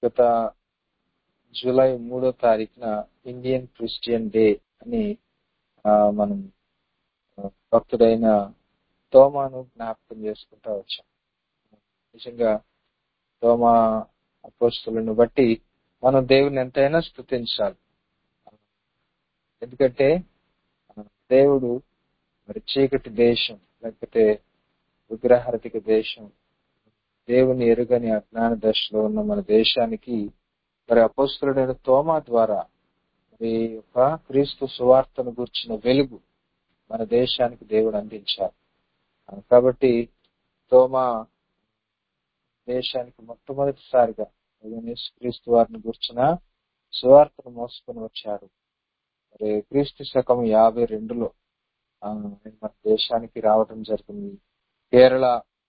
గత జూలై మూడో తారీఖున ఇండియన్ క్రిస్టియన్ డే అని ఆ, మనం ఆ, భక్తుడైన తోమాను జ్ఞాపకం చేసుకుంటా వచ్చాం నిజంగా తోమా అపోస్తులను బట్టి మనం దేవుని ఎంతైనా స్థుతించాలి ఎందుకంటే ఆ, దేవుడు మరి చీకటి దేశం లేకపోతే విగ్రహారతిక దేశం దేవుని ఎరుగని అజ్ఞాన దశలో ఉన్న మన దేశానికి మరి అపోస్తులుడైన తోమా ద్వారా మరి యొక్క క్రీస్తు సువార్తను గుర్చిన వెలుగు మన దేశానికి దేవుడు అందించారు ఆ, కాబట్టి తోమా దేశానికి మొట్టమొదటిసారిగా క్రీస్తు వారిని గుర్చిన సువార్తను మోసుకొని వచ్చారు మరి క్రీస్తు శకం యాభై రెండులో ఆ, ఆయన మన దేశానికి రావడం జరిగింది కేరళ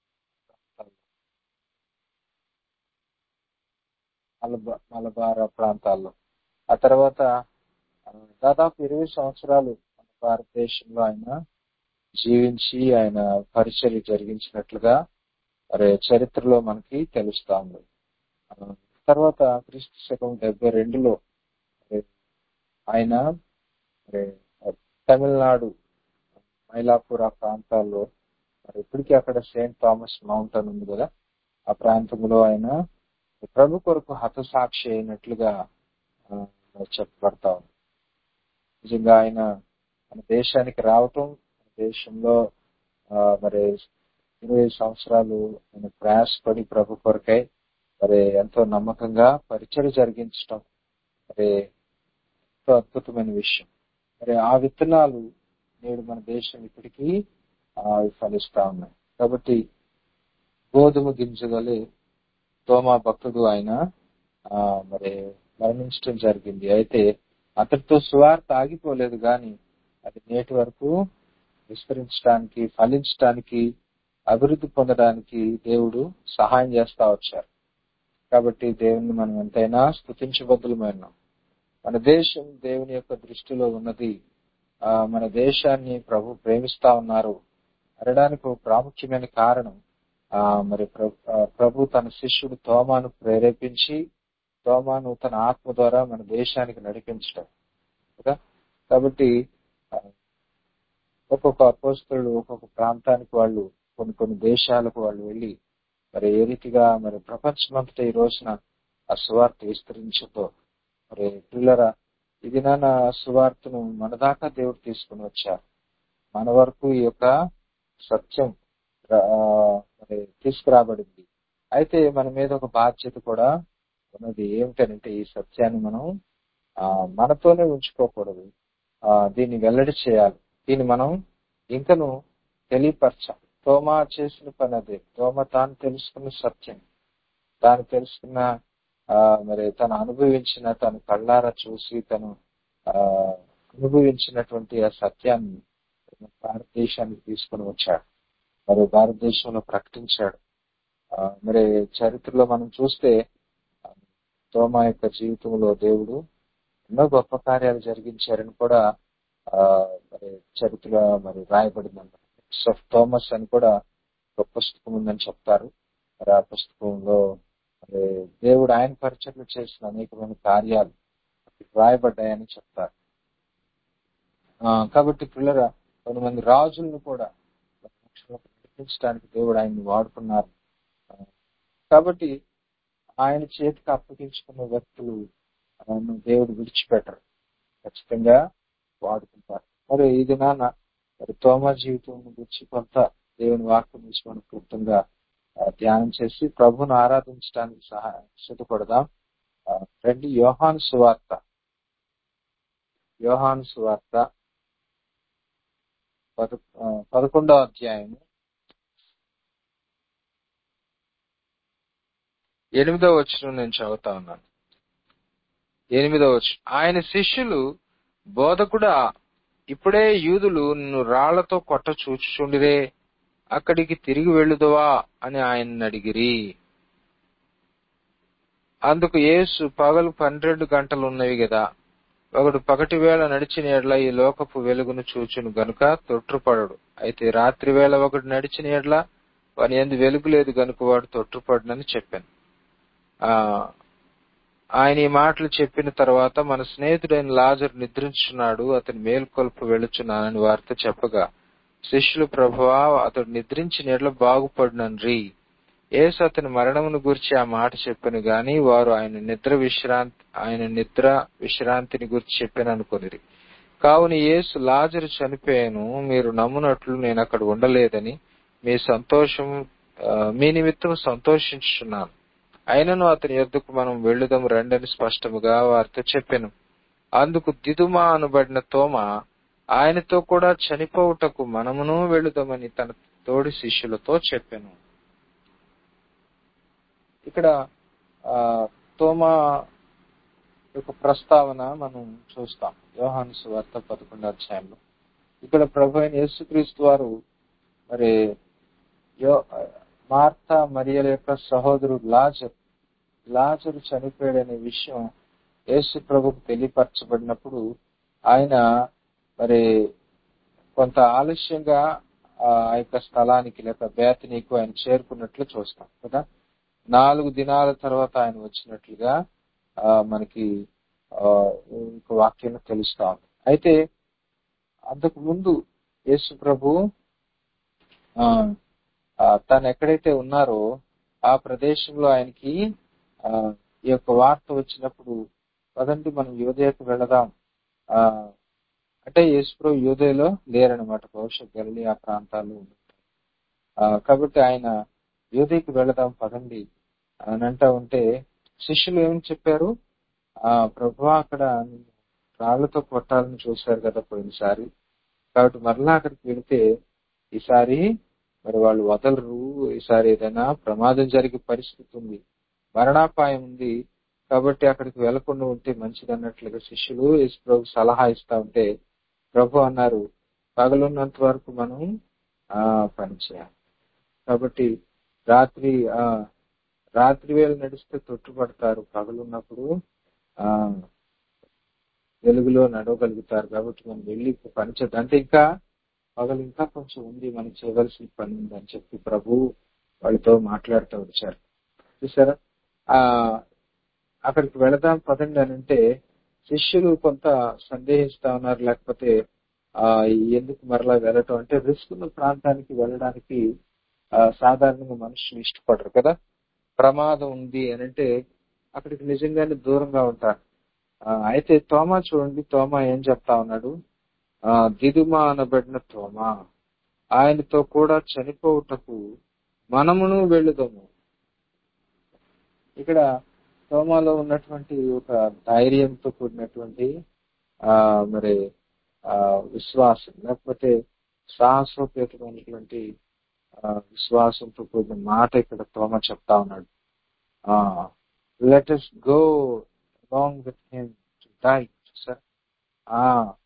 మలబా- మలబార్ ప్రాంతాల్లో ఆ తర్వాత ఆ, దాదాపు ఇరవై సంవత్సరాలు మన భారతదేశంలో ఆయన జీవించి ఆయన పరిచర్య జరిగించినట్లుగా మరి చరిత్రలో మనకి తెలుస్తా ఉంది ఆ, తర్వాత క్రీస్తు శకం డెబ్బై రెండులో మరి ఆయన మరి తమిళనాడు మైలాపూర్ ఆ ప్రాంతాల్లో మరి ఇప్పటికీ అక్కడ సెయింట్ థామస్ మౌంటైన్ ఉంది కదా ఆ ప్రాంతంలో ఆయన ప్రభు కొరకు హతసాక్షి అయినట్లుగా ఆ, చెప్పబడతా ఉంది నిజంగా ఆయన మన దేశానికి రావటం మన దేశంలో ఆ, మరి ఇరవై సంవత్సరాలు ఆయన ప్రయాసపడి ప్రభు కొరకై మరి ఎంతో నమ్మకంగా పరిచయం జరిగించటం మరి ఎంతో అద్భుతమైన విషయం మరి ఆ విత్తనాలు నేడు మన దేశం ఇప్పటికీ ఆ, ఫలిస్తా ఉన్నాయి కాబట్టి గోధుమ గింజగలే తోమా భక్తుడు ఆయన ఆ, మరి మరణించడం జరిగింది అయితే అతడితో సువార్త ఆగిపోలేదు గాని అది నేటి వరకు విస్తరించడానికి ఫలించడానికి అభివృద్ధి పొందడానికి దేవుడు సహాయం చేస్తా వచ్చారు కాబట్టి దేవుని మనం ఎంతైనా స్థుతించబద్దులమైనాం మన దేశం దేవుని యొక్క దృష్టిలో ఉన్నది ఆ, మన దేశాన్ని ప్రభు ప్రేమిస్తా ఉన్నారు అనడానికి ఒక ప్రాముఖ్యమైన కారణం ఆ మరి ప్రభు ఆ, ప్రభు తన శిష్యుడు తోమాను ప్రేరేపించి తోమాను తన ఆత్మ ద్వారా మన దేశానికి నడిపించడం కదా కాబట్టి ఆ, ఒక్కొక్క అపోస్తులు ఒక్కొక్క ప్రాంతానికి వాళ్ళు కొన్ని కొన్ని దేశాలకు వాళ్ళు వెళ్ళి మరి ఏ రీతిగా మరి ప్రపంచమంతటా ఈ రోజున ఆ సువార్త విస్తరించతో మరి పిల్లరా ఇది నా సువార్తను మన దాకా దేవుడు తీసుకుని వచ్చారు మన వరకు ఈ యొక్క సత్యం ఆ, మరి తీసుకురాబడింది అయితే మన మీద ఒక బాధ్యత కూడా ఉన్నది ఏమిటంటే ఈ సత్యాన్ని మనం ఆ, మనతోనే ఉంచుకోకూడదు ఆ, దీన్ని వెల్లడి చేయాలి దీన్ని మనం ఇంకను తెలియపరచాలి తోమా చేసిన పని అదే తోమ తాను తెలుసుకున్న సత్యం తాను తెలుసుకున్న ఆ, మరి తను అనుభవించిన తను కళ్ళారా చూసి తను ఆ, అనుభవించినటువంటి ఆ సత్యాన్ని భారతదేశానికి తీసుకొని వచ్చాడు మరి భారతదేశంలో ప్రకటించాడు ఆ, మరి చరిత్రలో మనం చూస్తే ఆ, తోమా యొక్క జీవితంలో దేవుడు ఎన్నో గొప్ప కార్యాలు జరిగించారని కూడా ఆ మరి చరిత్ర మరి రాయబడింది అన్నమాట ఆఫ్ థామస్ అని కూడా ఒక పుస్తకం ఉందని చెప్తారు మరి ఆ పుస్తకంలో మరి దేవుడు ఆయన పరిచయలు చేసిన అనేకమైన కార్యాలు రాయబడ్డాయని చెప్తారు ఆ, కాబట్టి పిల్లల కొంతమంది రాజులను కూడా రక్షణలోకి నడిపించడానికి దేవుడు ఆయన్ని వాడుకున్నారు ఆ, కాబట్టి ఆయన చేతికి అప్పగించుకున్న వ్యక్తులు ఆయన్ను దేవుడు విడిచిపెట్టరు ఖచ్చితంగా వాడుకుంటారు మరి ఇది నాన్న మరి తోమ జీవితం గురించి కొంత దేవుని వాక్యం నుంచి మనం క్లుప్తంగా ఆ, ధ్యానం చేసి ప్రభును ఆరాధించడానికి సహాయ సిద్ధపడదాం ఆ, రండి యోహాను సువార్త యోహాను సువార్త పద ఆ, పదకొండవ అధ్యాయం ఎనిమిదవ వచ్చిన నేను చదువుతా ఉన్నాను ఎనిమిదవ వచ్చిన ఆయన శిష్యులు బోధకుడా ఇప్పుడే యూదులు నిన్ను రాళ్లతో కొట్ట చూచుచుండిరే అక్కడికి తిరిగి వెళ్ళుదవా అని ఆయన్ని అడిగిరి అందుకు యేసు పగలు పన్నెండు గంటలు ఉన్నవి గదా ఒకడు పగటి వేళ నడిచిన ఎడ్ల ఈ లోకపు వెలుగును చూచును గనుక తొట్టుపడడు అయితే రాత్రి వేళ ఒకడు నడిచిన ఎడ్ల వాని ఎందు వెలుగు లేదు గనుక వాడు తొట్టుపడనని చెప్పాను ఆ ఆయన ఈ మాటలు చెప్పిన తర్వాత మన స్నేహితుడైన లాజరు నిద్రించున్నాడు అతని మేల్కొల్పు వెళుచున్నానని వారితో చెప్పగా శిష్యులు ప్రభువా అతడు నిద్రించి నెడ్ల బాగుపడినన్రి యేసు అతని మరణమును గురించి ఆ మాట చెప్పాను గాని వారు ఆయన నిద్ర విశ్రాంతి ఆయన నిద్ర విశ్రాంతిని గురించి చెప్పాను అనుకునిరి కావున యేసు లాజరు చనిపోయాను మీరు నమ్మునట్లు నేను అక్కడ ఉండలేదని మీ సంతోషం ఆ, మీ నిమిత్తం సంతోషించుచున్నాను అయినను అతని యొద్దకు మనం వెళ్ళుదాం రండని స్పష్టముగా వారితో చెప్పాను అందుకు దిదుమా అనబడిన తోమ ఆయనతో కూడా చనిపోవుటకు మనమును వెళ్ళుదామని తన తోడి శిష్యులతో చెప్పాను ఇక్కడ ఆ, తోమా యొక్క ప్రస్తావన మనం చూస్తాం యోహాను సువార్త పదకొండు అధ్యాయంలో ఇక్కడ ప్రభు అయిన యేసుక్రీస్తు వారు మరి యో మార్తా మరియల యొక్క సహోదరుడు లాజర్ లాజరు చనిపోయాడనే విషయం యేసు ప్రభుకు తెలియపరచబడినప్పుడు ఆయన మరి కొంత ఆలస్యంగా ఆ యొక్క స్థలానికి లేక బేతనీకు ఆయన చేరుకున్నట్లు చూస్తాం కదా నాలుగు దినాల తర్వాత ఆయన వచ్చినట్లుగా ఆ, మనకి ఆ, ఇంక వాక్యం తెలుస్తా ఉంది అయితే అంతకు ముందు యేసు ప్రభు ఆ, ఆ, తను ఎక్కడైతే ఉన్నారో ఆ ప్రదేశంలో ఆయనకి ఆ, ఈ యొక్క వార్త వచ్చినప్పుడు పదండి మనం యోదయకు వెళదాం ఆ అంటే యేసుప్రభు యోదయలో లేరనమాట బహుశా గల్లి ఆ ప్రాంతాల్లో ఉంటారు ఆ, కాబట్టి ఆయన యోదయకు వెళదాం పదండి అని అంటా ఉంటే శిష్యులు ఏమని చెప్పారు ఆ ప్రభు అక్కడ నిన్ను రాళ్లతో కొట్టాలని చూశారు కదా పోయినసారి కాబట్టి మరలా అక్కడికి వెళితే ఈసారి మరి వాళ్ళు వదలరు ఈసారి ఏదైనా ప్రమాదం జరిగే పరిస్థితి ఉంది మరణాపాయం ఉంది కాబట్టి అక్కడికి వెళ్లకుండా ఉంటే మంచిది అన్నట్లుగా శిష్యులు యేసు ప్రభు సలహా ఇస్తా ఉంటే ప్రభు అన్నారు పగలున్నంత వరకు మనం ఆ పని చేయాలి కాబట్టి రాత్రి ఆ రాత్రి వేళ నడిస్తే తొట్టుపడతారు పగలున్నప్పుడు ఆ వెలుగులో నడవగలుగుతారు కాబట్టి మనం వెళ్ళి పని చేద్దాం అంటే ఇంకా పగలు ఇంకా కొంచెం ఉంది మనం చేయవలసిన పని ఉంది అని చెప్పి ప్రభు వాళ్ళతో మాట్లాడుతూ వచ్చారు చూసారా ఆ అక్కడికి వెళదాం పదండి అని అంటే శిష్యులు కొంత సందేహిస్తా ఉన్నారు లేకపోతే ఆ ఎందుకు మరలా వెళ్ళటం అంటే రిస్క్ ఉన్న ప్రాంతానికి వెళ్ళడానికి ఆ, సాధారణంగా మనుషులు ఇష్టపడరు కదా ప్రమాదం ఉంది అని అంటే అక్కడికి నిజంగానే దూరంగా ఉంటారు ఆ, అయితే తోమా చూడండి తోమా ఏం చెప్తా ఉన్నాడు ఆ దిదుమా అనబడిన తోమా ఆయనతో కూడా చనిపోవుటకు మనమును వెళ్ళుదాము ఇక్కడ తోమాలో ఉన్నటువంటి ఒక ధైర్యంతో కూడినటువంటి ఆ మరి ఆ విశ్వాసం లేకపోతే సాహసోపేతమైనటువంటి ఆ, విశ్వాసంతో కూడిన మాట ఇక్కడ తోమ చెప్తా ఉన్నాడు ఆ let us go along with him to die sir ఆ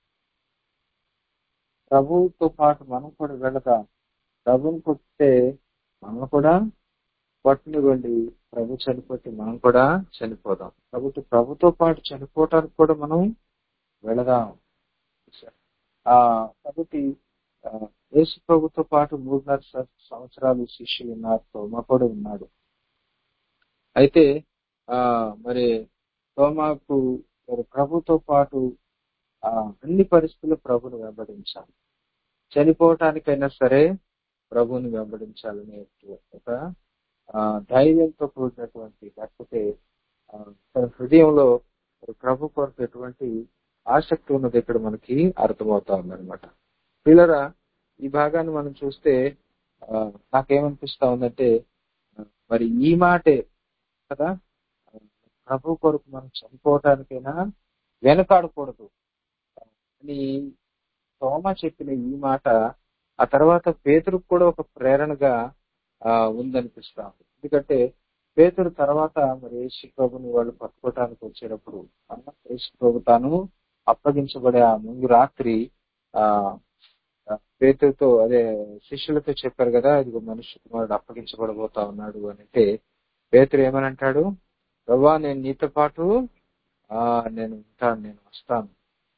ప్రభువుతో పాటు మనం కూడా వెళదాం ప్రభుని కొట్టే మనం కూడా పట్టునివ్వండి ప్రభు చనిపోతే మనం కూడా చనిపోదాం కాబట్టి ప్రభుతో పాటు చనిపోవటానికి కూడా మనం వెళదాం ఆ కాబట్టి ఆ, యేసు ప్రభుతో పాటు మూడున్నర స- సంవత్సరాలు శిష్యులు ఉన్నారు తోమ కూడా ఉన్నాడు అయితే ఆ మరి తోమాకు మరి ప్రభుతో పాటు ఆ అన్ని పరిస్థితుల్లో ప్రభుని వెంబడించాలి చనిపోవటానికైనా సరే ప్రభుని వెంబడించాలనే ఒక ఆ, ధైర్యంతో కూడినటువంటి లేకపోతే ఆ, తన హృదయంలో మరి ప్రభు కొరకు ఎటువంటి ఆసక్తి ఉన్నది ఇక్కడ మనకి అర్థమవుతా ఉందన్నమాట పిల్లరా ఈ భాగాన్ని మనం చూస్తే ఆ, నాకేమనిపిస్తా ఉందంటే ఆ, మరి ఈ మాటే కదా ఆ, ప్రభు కొరకు మనం చనిపోవటానికైనా వెనకాడకూడదు అని తోమ చెప్పిన ఈ మాట ఆ తర్వాత పేతురుకు కూడా ఒక ప్రేరణగా ఆ, ఉందనిపిస్తా ఉంది ఎందుకంటే పేతురు తర్వాత మరి యేసు ప్రభుని వాళ్ళు పట్టుకోవటానికి వచ్చేటప్పుడు ఆ, యేసు ప్రభు తాను అప్పగించబడే ఆ ముందు రాత్రి ఆ ఆ, పేతురుతో అదే శిష్యులతో చెప్పారు కదా ఇదిగో మనుష్య కుమారుడు అప్పగించబడబోతా ఉన్నాడు అని అంటే పేతురు ఏమని అంటాడు ప్రభా నేను నీతో పాటు ఆ నేను ఉంటాను నేను వస్తాను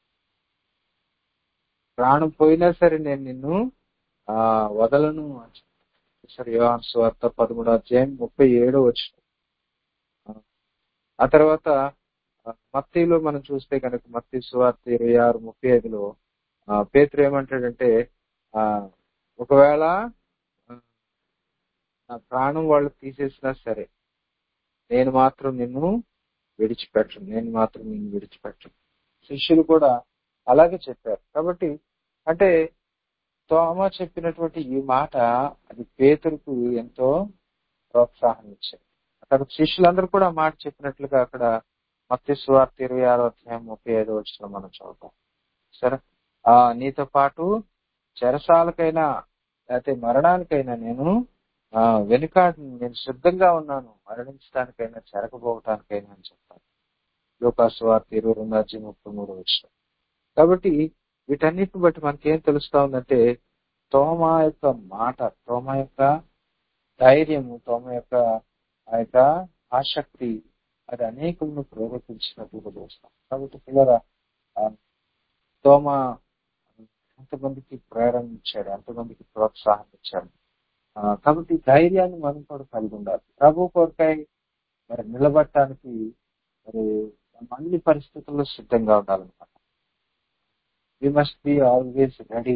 ప్రాణం పోయినా సరే నేను నిన్ను ఆ వదలను అని చెప్పాడు. సరే యోహాను సువార్త పదమూడో అధ్యాయం ముప్పై ఏడో వచ్చిన ఆ తర్వాత మత్తిలో మనం చూస్తే కనుక మత్తి సువార్త ఇరవై ఆరు ముప్పై ఐదులో పేతురు ఏమంటాడంటే ఆ ఒకవేళ ఆ, నా ప్రాణం వాళ్ళు తీసేసినా సరే నేను మాత్రం నిన్ను విడిచిపెట్టను నేను మాత్రం నిన్ను విడిచిపెట్టను శిష్యులు కూడా అలాగే చెప్పారు కాబట్టి అంటే తోమ చెప్పినటువంటి ఈ మాట అది పేతురుకు ఎంతో ప్రోత్సాహం ఇచ్చింది అక్కడ శిష్యులందరూ కూడా ఆ మాట చెప్పినట్లుగా అక్కడ మత్తి సువార్త ఇరవై ఆరో అధ్యాయం ముప్పై ఐదో వచ్చిన మనం చదువుతాం సరే ఆ నీతో పాటు చెరసాలకైనా లేకపోతే మరణానికైనా నేను ఆ వెనుకాడి నేను సిద్ధంగా ఉన్నాను మరణించడానికైనా చెరకపోవటానికైనా అని చెప్తాను లోకాసు వార్త ఇరవై రెండు అధ్యాయం ముప్పై మూడు వచ్చిన కాబట్టి వీటన్నిటిని బట్టి మనకేం తెలుస్తా ఉందంటే తోమ యొక్క మాట తోమ యొక్క ధైర్యము తోమ యొక్క ఆ యొక్క ఆసక్తి అది అనేకులను ప్రేరేపించినట్టుగా చూస్తాం కాబట్టి పిల్లల తోమ ఎంతమందికి ప్రేరణ ఇచ్చాడు ఎంతమందికి ప్రోత్సాహం ఇచ్చాడు ఆ, కాబట్టి ధైర్యాన్ని మనం కూడా కలిగి ఉండాలి ప్రభు కొరకై మరి నిలబడటానికి మరి మనం అన్ని పరిస్థితుల్లో సిద్ధంగా ఉండాలన్నమాట we must be always ready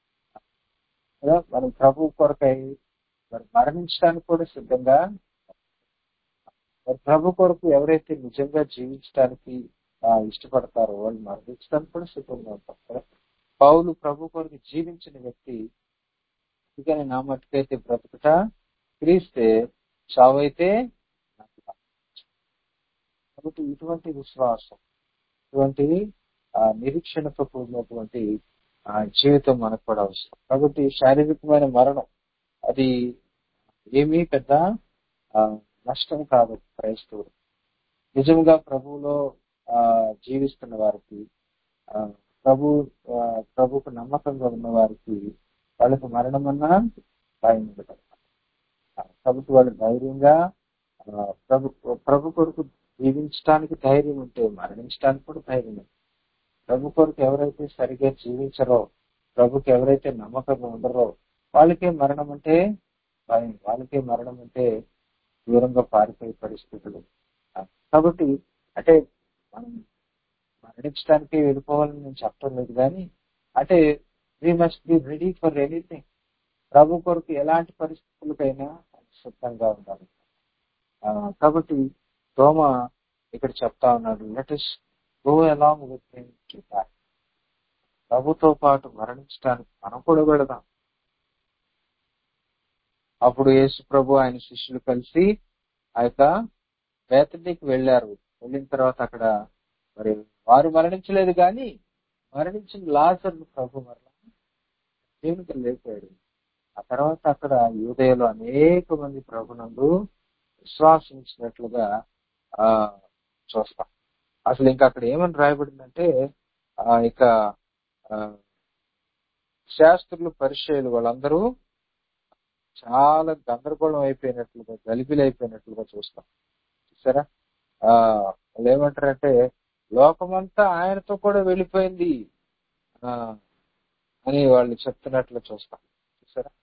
మనం ప్రభు కొరకై మరి మరణించడానికి కూడా సిద్ధంగా మరి ప్రభు కొరకు ఎవరైతే నిజంగా జీవించడానికి ఆ, ఇష్టపడతారో వాళ్ళు మరణించడానికి కూడా సిద్ధంగా ఉంటారు కదా పౌలు ప్రభు కొరకు జీవించిన వ్యక్తి అందుకని నా మట్టుకైతే బ్రతుకుట క్రీస్తే చావైతే నాకు లాభం. కాబట్టి ఇటువంటి విశ్వాసం ఇటువంటి ఆ, నిరీక్షణతో కూడినటువంటి ఆ, జీవితం మనకు కూడా అవసరం కాబట్టి శారీరకమైన మరణం అది ఏమీ పెద్ద ఆ, నష్టం కాదు క్రైస్తవుడు నిజంగా ప్రభువులో ఆ, జీవిస్తున్న వారికి ఆ, ప్రభు ఆ, ప్రభుకు నమ్మకంగా ఉన్న వారికి వాళ్ళకి మరణం అన్నా భయం ఉండదు ఆ, కాబట్టి వాళ్ళు ధైర్యంగా ఆ, ప్రభు ప్రభు కొరకు జీవించడానికి ధైర్యం ఉంటే మరణించడానికి కూడా ధైర్యం ఉంది ప్రభు కొరకు ఎవరైతే సరిగా జీవించరో ప్రభుకి ఎవరైతే నమ్మకంగా ఉండరో వాళ్ళకే మరణం అంటే భయం వాళ్ళకే మరణం అంటే దూరంగా పారిపోయే పరిస్థితులు ఆ, కాబట్టి అంటే మనం మరణించడానికి వెళ్ళిపోవాలని నేను చెప్పడం లేదు కానీ అంటే we must be ready for anything ప్రభు కొరకు ఎలాంటి పరిస్థితులకైనా సిద్ధంగా ఉండాలి ఆ, కాబట్టి తోమ ఇక్కడ చెప్తా ఉన్నాడు let us go along with him to ప్రభుతో పాటు మరణించడానికి మనం కూడా వెళదాం అప్పుడు యేసు ప్రభు ఆయన శిష్యులు కలిసి ఆ యొక్క బేతనీకి వెళ్ళారు వెళ్ళిన తర్వాత అక్కడ మరి వారు మరణించలేదు కానీ మరణించిన లాజర్ను ప్రభు మరలా దేవునికి లేపాడు ఆ తర్వాత అక్కడ యూదయలో అనేక మంది ప్రభునందు విశ్వాసించినట్లుగా ఆ చూస్తాం అసలు ఇంకా అక్కడ ఏమని రాయబడిందంటే ఆ ఇక ఆ, శాస్త్రులు పరిచయాలు వాళ్ళందరూ చాలా గందరగోళం అయిపోయినట్లుగా గలిబిలి అయిపోయినట్లుగా చూస్తాం చూసారా ఆ వాళ్ళు ఏమంటారంటే లోకమంతా ఆయనతో కూడా వెళ్ళిపోయింది ఆ అని వాళ్ళు చెప్తున్నట్లు చూస్తాం చూసారా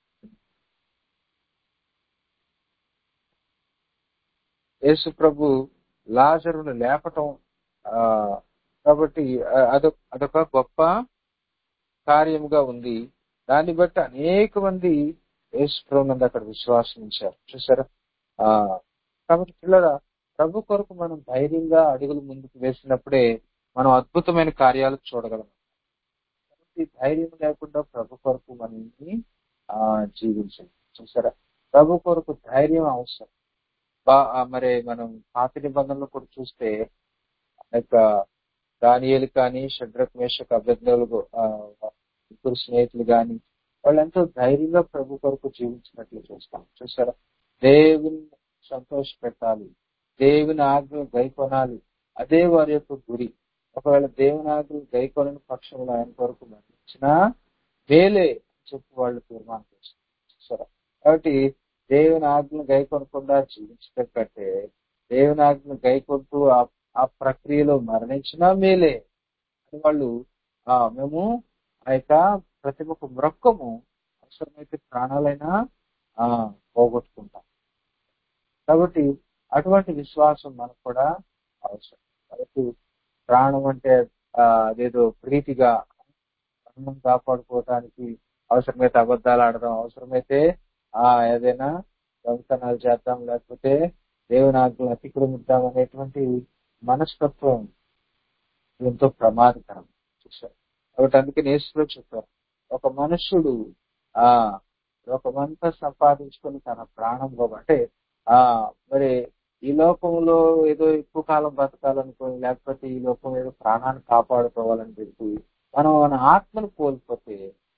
యేసు ప్రభు లాజరును లేపటం ఆ కాబట్టి ఆ- అదొక అదొక గొప్ప కార్యముగా ఉంది దాన్ని బట్టి అనేక మంది యేసు ప్రభు నందు అక్కడ విశ్వాసం ఉంచారు చూసారా ఆ కాబట్టి పిల్లల ప్రభు కొరకు మనం ధైర్యంగా అడుగులు ముందుకు వేసినప్పుడే మనం అద్భుతమైన కార్యాలు చూడగలం కాబట్టి ధైర్యం లేకుండా ప్రభు కొరకు మనం ఆ జీవించండి చూసారా ప్రభు కొరకు ధైర్యం అవసరం బా- ఆ, మరి మనం పాత నిబంధనలు కూడా చూస్తే ఆ యొక్క దానియేలు కానీ షడ్రక్ మేషక్ అభ్యర్థులు ముగ్గురు స్నేహితులు కానీ వాళ్ళు ఎంతో ధైర్యంగా ప్రభు కొరకు జీవించినట్లు చూస్తాం చూసారా దేవుని సంతోష పెట్టాలి దేవుని ఆజ్ఞ గైకొనాలి అదే వారి యొక్క గురి ఒకవేళ దేవుని ఆజ్ఞ గైకొనని పక్షంలో ఆయన కొరకు మరణించినా మేలే అని చెప్పి వాళ్ళు తీర్మానం చేస్తారు చూసారా కాబట్టి దేవుని ఆజ్ఞను గైకొనకుండా జీవించడం కంటే దేవుని ఆజ్ఞను గైకొంటూ ఆ ఆ ప్రక్రియలో మరణించినా మేలే అని వాళ్ళు ఆ మేము ఆ యొక్క ప్రతిమకు మ్రొక్కము అవసరమైతే ప్రాణాలైనా ఆ పోగొట్టుకుంటాం కాబట్టి అటువంటి విశ్వాసం మనకు కూడా అవసరం కాబట్టి ప్రాణం అంటే ఆ, అదేదో ప్రీతిగా ప్రాణం కాపాడుకోవటానికి అవసరమైతే అబద్ధాలు ఆడదాం అవసరమైతే ఆ ఏదైనా దొంగతనాలు చేద్దాం లేకపోతే దేవుని ఆజ్ఞలు అతిక్రమిద్దాం అనేటువంటి మనస్తత్వం ఎంతో ప్రమాదకరం చూసారు కాబట్టి అందుకే నేసులో చెప్పారు ఒక మనుష్యుడు ఆ లోకమంతా సంపాదించుకొని తన ప్రాణం పోగ- అంటే ఆ మరి ఈ లోకంలో ఏదో ఎక్కువ కాలం బతకాలనుకోని లేకపోతే ఈ లోకం ఏదో ప్రాణాన్ని కాపాడుకోవాలని చెప్పి మనం మన ఆత్మను కోల్పోతే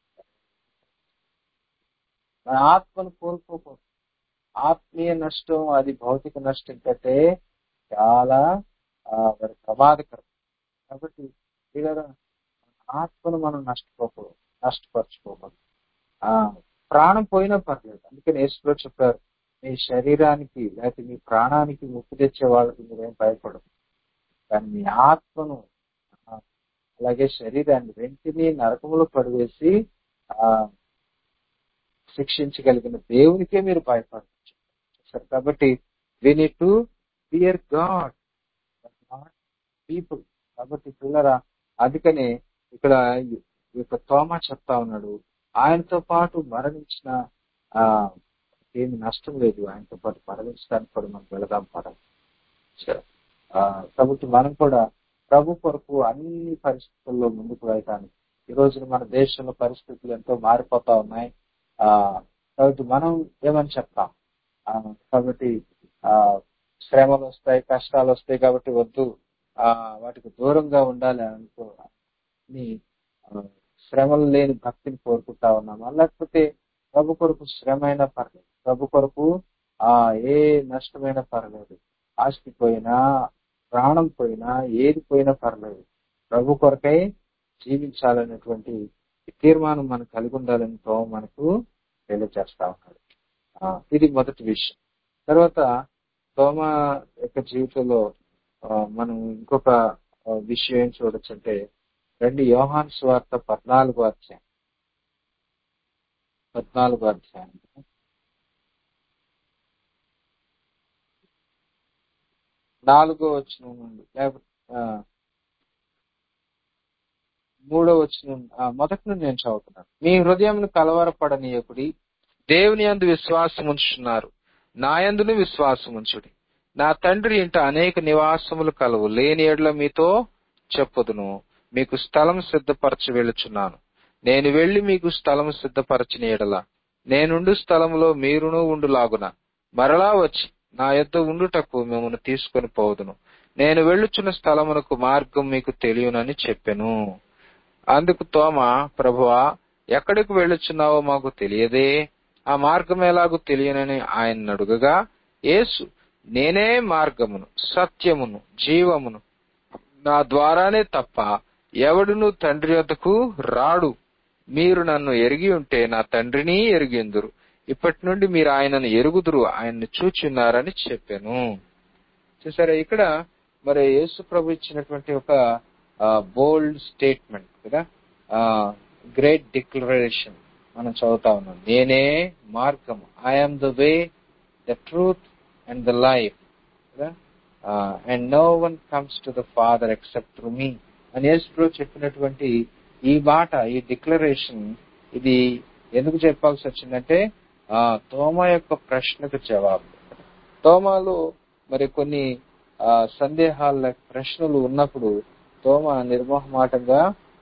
మన ఆత్మను కోల్పోకూడదు ఆత్మీయ నష్టం అది భౌతిక నష్టం కంటే చాలా ఆ, మరి ప్రమాదకరం కాబట్టి పిల్లరా, మన ఆత్మను మనం నష్టపోకూడదు నష్టపరచుకోకూడదు ఆ ప్రాణం పోయినా పర్లేదు అందుకని యేసులో చెప్పారు మీ శరీరానికి లేకపోతే మీ ప్రాణానికి ముప్పు తెచ్చే వాళ్ళకి మీరేం భయపడదు కానీ మీ ఆత్మను ఆ, అలాగే శరీరాన్ని వెంటనే నరకములో పడివేసి ఆ శిక్షించగలిగిన దేవునికే మీరు భయపడచ్చు సరే కాబట్టి we need to fear God not people కాబట్టి పిల్లరా అందుకనే ఇక్కడ ఈ యొక్క తోమ చెప్తా ఉన్నాడు ఆయనతో పాటు మరణించిన ఆ ఏమి నష్టం లేదు ఆయనతో పాటు మరణించడానికి కూడా మనం వెళదాం పడం సరే. ఆ, కాబట్టి మనం కూడా ప్రభు కొరకు అన్ని పరిస్థితుల్లో ముందుకు వెళ్ళటానికి ఈ రోజున మన దేశంలో పరిస్థితులు ఎంతో మారిపోతా ఉన్నాయి ఆ కాబట్టి మనం ఏమని చెప్తాం ఆ, కాబట్టి ఆ శ్రమలు వస్తాయి కష్టాలు వస్తాయి కాబట్టి వద్దు ఆ వాటికి దూరంగా ఉండాలి అని అనుకో అని ఆ, శ్రమలు లేని భక్తిని కోరుకుంటా ఉన్నామా లేకపోతే ప్రభు కొరకు శ్రమ అయినా పర్లేదు ప్రభు కొరకు ఆ ఏ నష్టమైనా పర్లేదు ఆస్తి పోయినా ప్రాణం పోయినా ఏది పోయినా పర్లేదు ప్రభు కొరకై జీవించాలనేటువంటి తీర్మానం మనం కలిగి ఉండాలని ప్రభు మనకు తెలియజేస్తా ఉన్నాడు ఆ, ఇది మొదటి విషయం తర్వాత తోమ యొక్క జీవితంలో ఆ, మనం ఇంకొక ఆ, విషయం ఏం చూడొచ్చు అంటే రెండు యోహాన్ స్వార్త పద్నాలుగో అధ్యాయం పద్నాలుగో అధ్యాయం నాలుగో వచ్చిన నుండి లేకపోతే ఆ, మూడో వచ్చిన మొదటి నుండి నేను చదువుతున్నాను మీ హృదయంను కలవరపడనీయకుడి దేవుని యందు విశ్వాసం ఉంచుతున్నారు నా యందును విశ్వాసం ఉంచుడి నా తండ్రి ఇంట అనేక నివాసములు కలవు లేని ఎడ్ల మీతో చెప్పుదును మీకు స్థలం సిద్ధపరచి వెళ్ళుచున్నాను నేను వెళ్లి మీకు స్థలం సిద్ధపరచిన ఎడల నేనుండు స్థలములో మీరును ఉండులాగున మరలా వచ్చి నా యొద్ద ఉండుటకు మిమ్మల్ని తీసుకొని పోదును నేను వెళ్ళుచున్న స్థలమునకు మార్గం మీకు తెలియనని చెప్పెను అందుకు తోమ ప్రభువా ఎక్కడికి వెళ్ళుచున్నావో మాకు తెలియదే ఆ మార్గం ఎలాగూ తెలియనని ఆయన అడుగగా యేసు నేనే మార్గమును సత్యమును జీవమును నా ద్వారానే తప్ప ఎవడును తండ్రి వద్దకు రాడు మీరు నన్ను ఎరిగి ఉంటే నా తండ్రిని ఎరిగిందురు ఇప్పటి నుండి మీరు ఆయనను ఎరుగుదురు ఆయన్ని చూచున్నారని చెప్పాను చూసారా ఇక్కడ మరి యేసు ప్రభు ఇచ్చినటువంటి ఒక బోల్డ్ స్టేట్మెంట్ కదా గ్రేట్ డిక్లరేషన్ మనం చదువుతా ఉన్నాం నేనే మార్గము I am the way the truth and the life కదా and no one comes to the father except through me అని యేసు ప్రభు చెప్పినటువంటి ఈ మాట ఈ డిక్లరేషన్ ఇది ఎందుకు చెప్పాల్సి వచ్చిందంటే ఆ తోమ యొక్క ప్రశ్నకు జవాబు తోమాలో మరి కొన్ని ఆ, సందేహాల ప్రశ్నలు ఉన్నప్పుడు తోమ నిర్మోహమాటంగా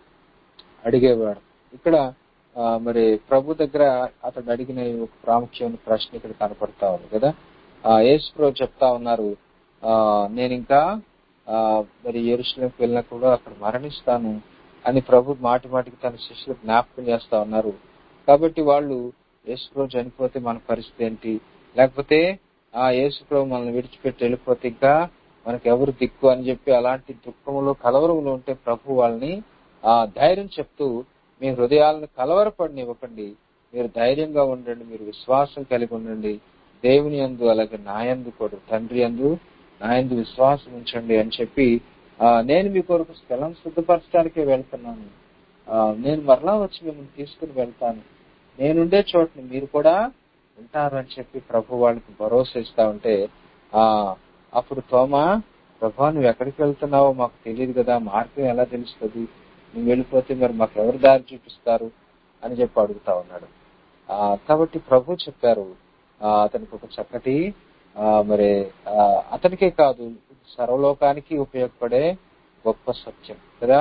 అడిగేవాడు ఇక్కడ ఆ, మరి ప్రభు దగ్గర అతడు అడిగిన ఈ ఒక ప్రాముఖ్యమైన ప్రశ్న ఇక్కడ కనపడతా ఉంది కదా ఆ, యేసు ప్రభు చెప్తా ఉన్నారు ఆ, నేను ఇంకా ఆ, మరి ఎరుసలేంకి వెళ్ళినప్పుడు అక్కడ మరణిస్తాను అని ప్రభు మాటి మాటికి తన శిష్యులకు జ్ఞాపకం చేస్తా ఉన్నారు కాబట్టి వాళ్ళు యేసు ప్రభు చనిపోతే మన పరిస్థితి ఏంటి లేకపోతే ఆ యేసు ప్రభు మనల్ని విడిచిపెట్టి వెళ్ళిపోతే ఇంకా మనకు ఎవరు దిక్కు అని చెప్పి అలాంటి దుఃఖములో కలవరములో ఉంటే ప్రభు వాళ్ళని ఆ ధైర్యం చెప్తూ మీ హృదయాలను కలవరపడనివ్వకండి మీరు ధైర్యంగా ఉండండి మీరు విశ్వాసం కలిగి ఉండండి దేవుని యందు అలాగే నాయందు కూడా తండ్రి యందు నాయందు విశ్వాసం ఉంచండి అని చెప్పి ఆ, నేను మీ కొరకు స్థలం సిద్ధపరచడానికే వెళ్తున్నాను ఆ, నేను మరలా వచ్చి మిమ్మల్ని తీసుకుని వెళ్తాను నేనుండే చోటుని మీరు కూడా ఉంటారు అని చెప్పి ప్రభు వాళ్ళకి భరోసా ఇస్తా ఉంటే ఆ అప్పుడు తోమా ప్రభా నువ్వు ఎక్కడికి వెళ్తున్నావో మాకు తెలియదు కదా మార్గం ఎలా తెలుస్తుంది నువ్వు వెళ్ళిపోతే మరి మాకు ఎవరు దారి చూపిస్తారు అని చెప్పి అడుగుతా ఉన్నాడు ఆ కాబట్టి ప్రభు చెప్పారు ఆ అతనికి ఒక చక్కటి ఆ మరి ఆ అతనికే కాదు సర్వలోకానికి ఉపయోగపడే గొప్ప సత్యం కదా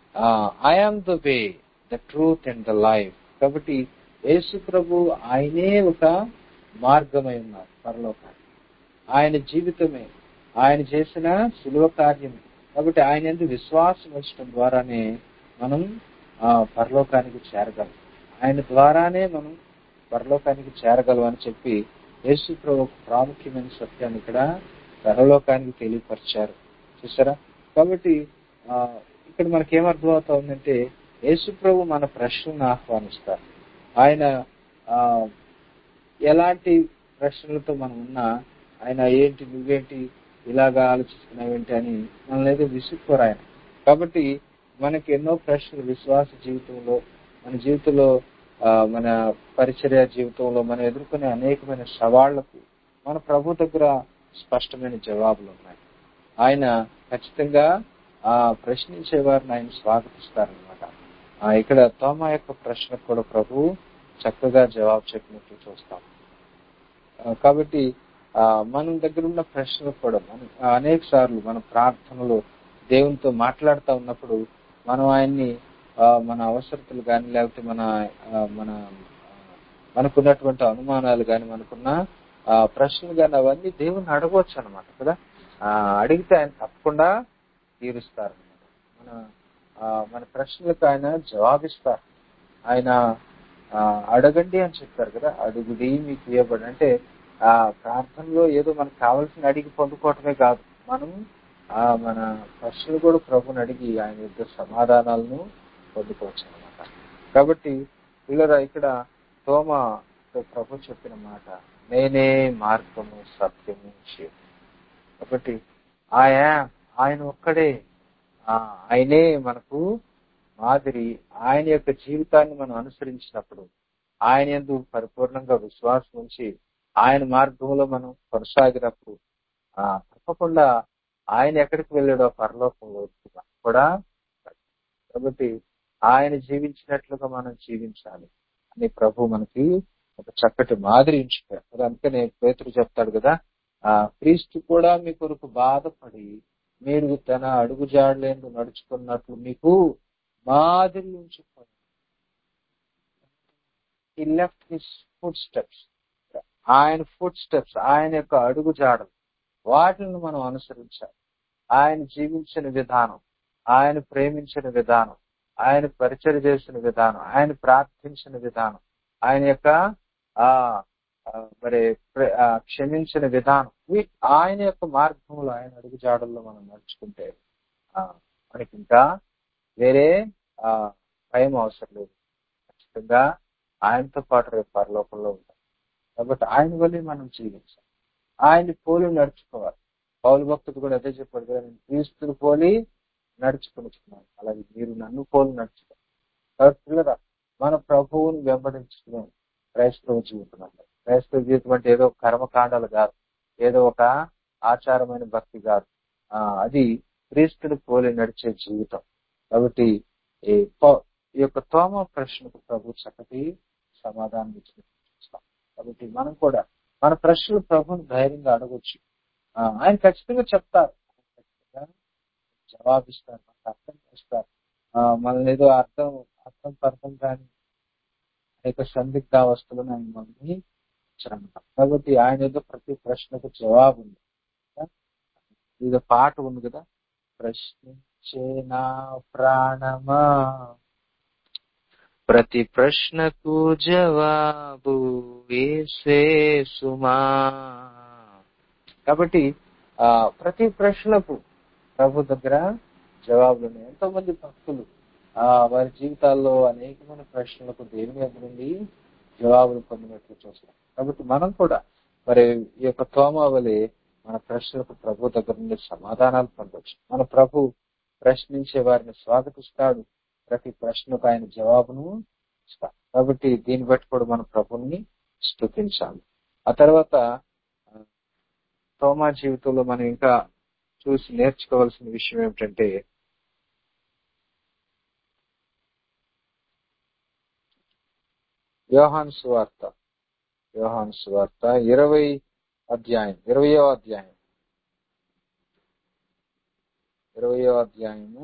I am the way the truth and the life కాబట్టి యేసు ప్రభు ఆయనే ఒక మార్గమై ఉన్నారు పరలోకానికి ఆయన జీవితమే ఆయన చేసిన సులువ కార్యమే కాబట్టి ఆయన ఎందుకు విశ్వాసం వచ్చడం ద్వారానే మనం ఆ పరలోకానికి చేరగలం ఆయన ద్వారానే మనం పరలోకానికి చేరగలం అని చెప్పి యేసు ప్రభు ఒక ప్రాముఖ్యమైన సత్యాన్ని ఇక్కడ పరలోకానికి తెలియపరిచారు చూసారా కాబట్టి ఆ ఇక్కడ మనకి ఏమర్థం అవుతుందంటే యేసు ప్రభు మన ప్రశ్నలను ఆహ్వానిస్తారు ఆయన ఆ ఎలాంటి ప్రశ్నలతో మనం ఉన్నా ఆయన ఏంటి నువ్వేంటి ఇలాగా ఆలోచిస్తున్నావేంటి అని మనల్ని ఏదో విసుక్కోరు ఆయన కాబట్టి మనకి ఎన్నో ప్రశ్నలు విశ్వాస జీవితంలో మన జీవితంలో ఆ, మన పరిచర్య జీవితంలో మనం ఎదుర్కొనే అనేకమైన సవాళ్లకు మన ప్రభు దగ్గర స్పష్టమైన జవాబులు ఉన్నాయి ఆయన ఖచ్చితంగా ఆ ప్రశ్నించే వారిని ఆయన స్వాగతిస్తారనమాట ఇక్కడ తోమా యొక్క ప్రశ్నకు కూడా ప్రభు చక్కగా జవాబు చెప్పినట్లు చూస్తాం ఆ, కాబట్టి ఆ, మన దగ్గర ఉన్న ప్రశ్నలు కూడా మనం అనేక సార్లు మన ప్రార్థనలో దేవునితో మాట్లాడుతూ ఉన్నప్పుడు మనం ఆయన్ని ఆ, మన అవసరతలు కానీ లేకపోతే మన ఆ, మన ఆ, మనకున్నటువంటి అనుమానాలు కానీ మనకున్న ఆ, ప్రశ్నలు కానీ అవన్నీ దేవుని అడగవచ్చు అనమాట కదా ఆ, అడిగితే ఆయన తప్పకుండా తీరుస్తారు మన ఆ, మన ప్రశ్నలకు ఆయన జవాబిస్తారు ఆయన ఆ, అడగండి అని చెప్పారు కదా అడుగుడి మీకు ఇవ్వబడి అంటే ఆ ప్రార్థనలో ఏదో మనకు కావాల్సిన అడిగి పొందుకోవటమే కాదు మనం ఆ మన ప్రశ్నలు కూడా ప్రభుని అడిగి ఆయన యొక్క సమాధానాలను పొందుకోవచ్చు అనమాట కాబట్టి పిల్లరా ఇక్కడ తోమ ప్రభు చెప్పిన మాట నేనే మార్గము సత్యము జీవము కాబట్టి ఆయా ఆయన ఒక్కడే ఆ ఆయనే మనకు మాదిరి ఆయన యొక్క జీవితాన్ని మనం అనుసరించినప్పుడు ఆయన ఎందు పరిపూర్ణంగా విశ్వాసం ఉంచి ఆయన మార్గంలో మనం కొనసాగినప్పుడు ఆ తప్పకుండా ఆయన ఎక్కడికి వెళ్ళాడో పరలోకంలో కూడా కాబట్టి ఆయన జీవించినట్లుగా మనం జీవించాలి అని ప్రభు మనకి ఒక చక్కటి మాదిరి ఉంచుతారు మరి అందుకనే పేతురు చెప్తాడు కదా ఆ క్రీస్తు కూడా మీ కొరకు బాధపడి మీరు తన అడుగు జాడలేందు నడుచుకున్నట్లు మీకు మాదిరి ఉంచుకోండి ఈ లెఫ్ట్ హిస్ ఫుడ్ స్టెప్స్ ఆయన ఫుడ్ స్టెప్స్ ఆయన యొక్క అడుగు జాడలు వాటిని మనం అనుసరించాలి ఆయన జీవించిన విధానం ఆయన ప్రేమించిన విధానం ఆయన పరిచయం చేసిన విధానం ఆయన ప్రార్థించిన విధానం ఆయన యొక్క ఆ ఆ, మరి ప్ర- ఆ, క్షమించిన విధానం వీ- ఆయన యొక్క మార్గంలో ఆయన అడుగు జాడల్లో మనం నడుచుకుంటే ఆ, మనకి ఇంకా వేరే ఆ భయం అవసరం లేదు ఖచ్చితంగా ఆయనతో పాటు రేపు పరలోకంలో ఉంటాం కాబట్టి ఆయన వల్లే మనం జీవించాలి ఆయన్ని పోలి నడుచుకోవాలి పౌలు భక్తుడు కూడా అదే చెప్పాడు కదా నేను క్రీస్తుని పోలి నడుచుకునిచున్నాను అలాగే మీరు నన్ను పోలి నడుచుకోవాలి కాబట్టి పిల్లరా మన ప్రభువుని వెంబడించుకున్నాం క్రైస్తవ జీవితం అంటే క్రైస్తవ జీవితం అంటే ఏదో కర్మకాండాలు కాదు ఏదో ఒక ఆచారమైన భక్తి కాదు ఆ అది క్రీస్తుని పోలి నడిచే జీవితం కాబట్టి ఈ పౌ- ఈ యొక్క తోమ ప్రశ్నకు ప్రభు చక్కటి సమాధానం ఇచ్చినట్టు చూస్తాం కాబట్టి మనం కూడా మన ప్రశ్నలు ప్రభుని ధైర్యంగా అడగొచ్చు ఆ, ఆయన ఖచ్చితంగా చెప్తారు ఆయన ఖచ్చితంగా జవాబిస్తారు మనకు అర్థం చేస్తారు ఆ, మనల్ని ఏదో అర్థం అర్థం పర్థం కాని అనేక సందిగ్ధావస్థలను ఆయన మనల్ని ఇచ్చారన్నమాట కాబట్టి ఆయన ఏదో ప్రతి ప్రశ్నకు జవాబు ఉంది ఇది పాట ఉంది కదా ప్రశ్నించే నా ప్రాణమా ప్రతి ప్రశ్నకు జవాబు వేసే సుమా కాబట్టి ఆ ప్రతి ప్రశ్నకు ప్రభు దగ్గర జవాబులు ఉన్నాయి ఎంతో మంది భక్తులు ఆ వారి జీవితాల్లో అనేకమైన ప్రశ్నలకు దేవుని దగ్గర నుండి జవాబులు పొందినట్లు చూస్తాం కాబట్టి మనం కూడా మరి ఈ యొక్క తోమావలి మన ప్రశ్నలకు ప్రభు దగ్గర నుండి సమాధానాలు పొందవచ్చు మన ప్రభు ప్రశ్నించే వారిని స్వాగతిస్తాడు ప్రతి ప్రశ్నకు ఆయన జవాబును ఇస్తాడు కాబట్టి దీన్ని బట్టి కూడా మన ప్రభుని స్థుతించాలి ఆ తర్వాత ఆ, తోమా జీవితంలో మనం ఇంకా చూసి నేర్చుకోవాల్సిన విషయం ఏమిటంటే యోహాన్ సువార్త యోహాన్ సువార్త ఇరవై అధ్యాయం ఇరవయో అధ్యాయం ఇరవయో అధ్యాయము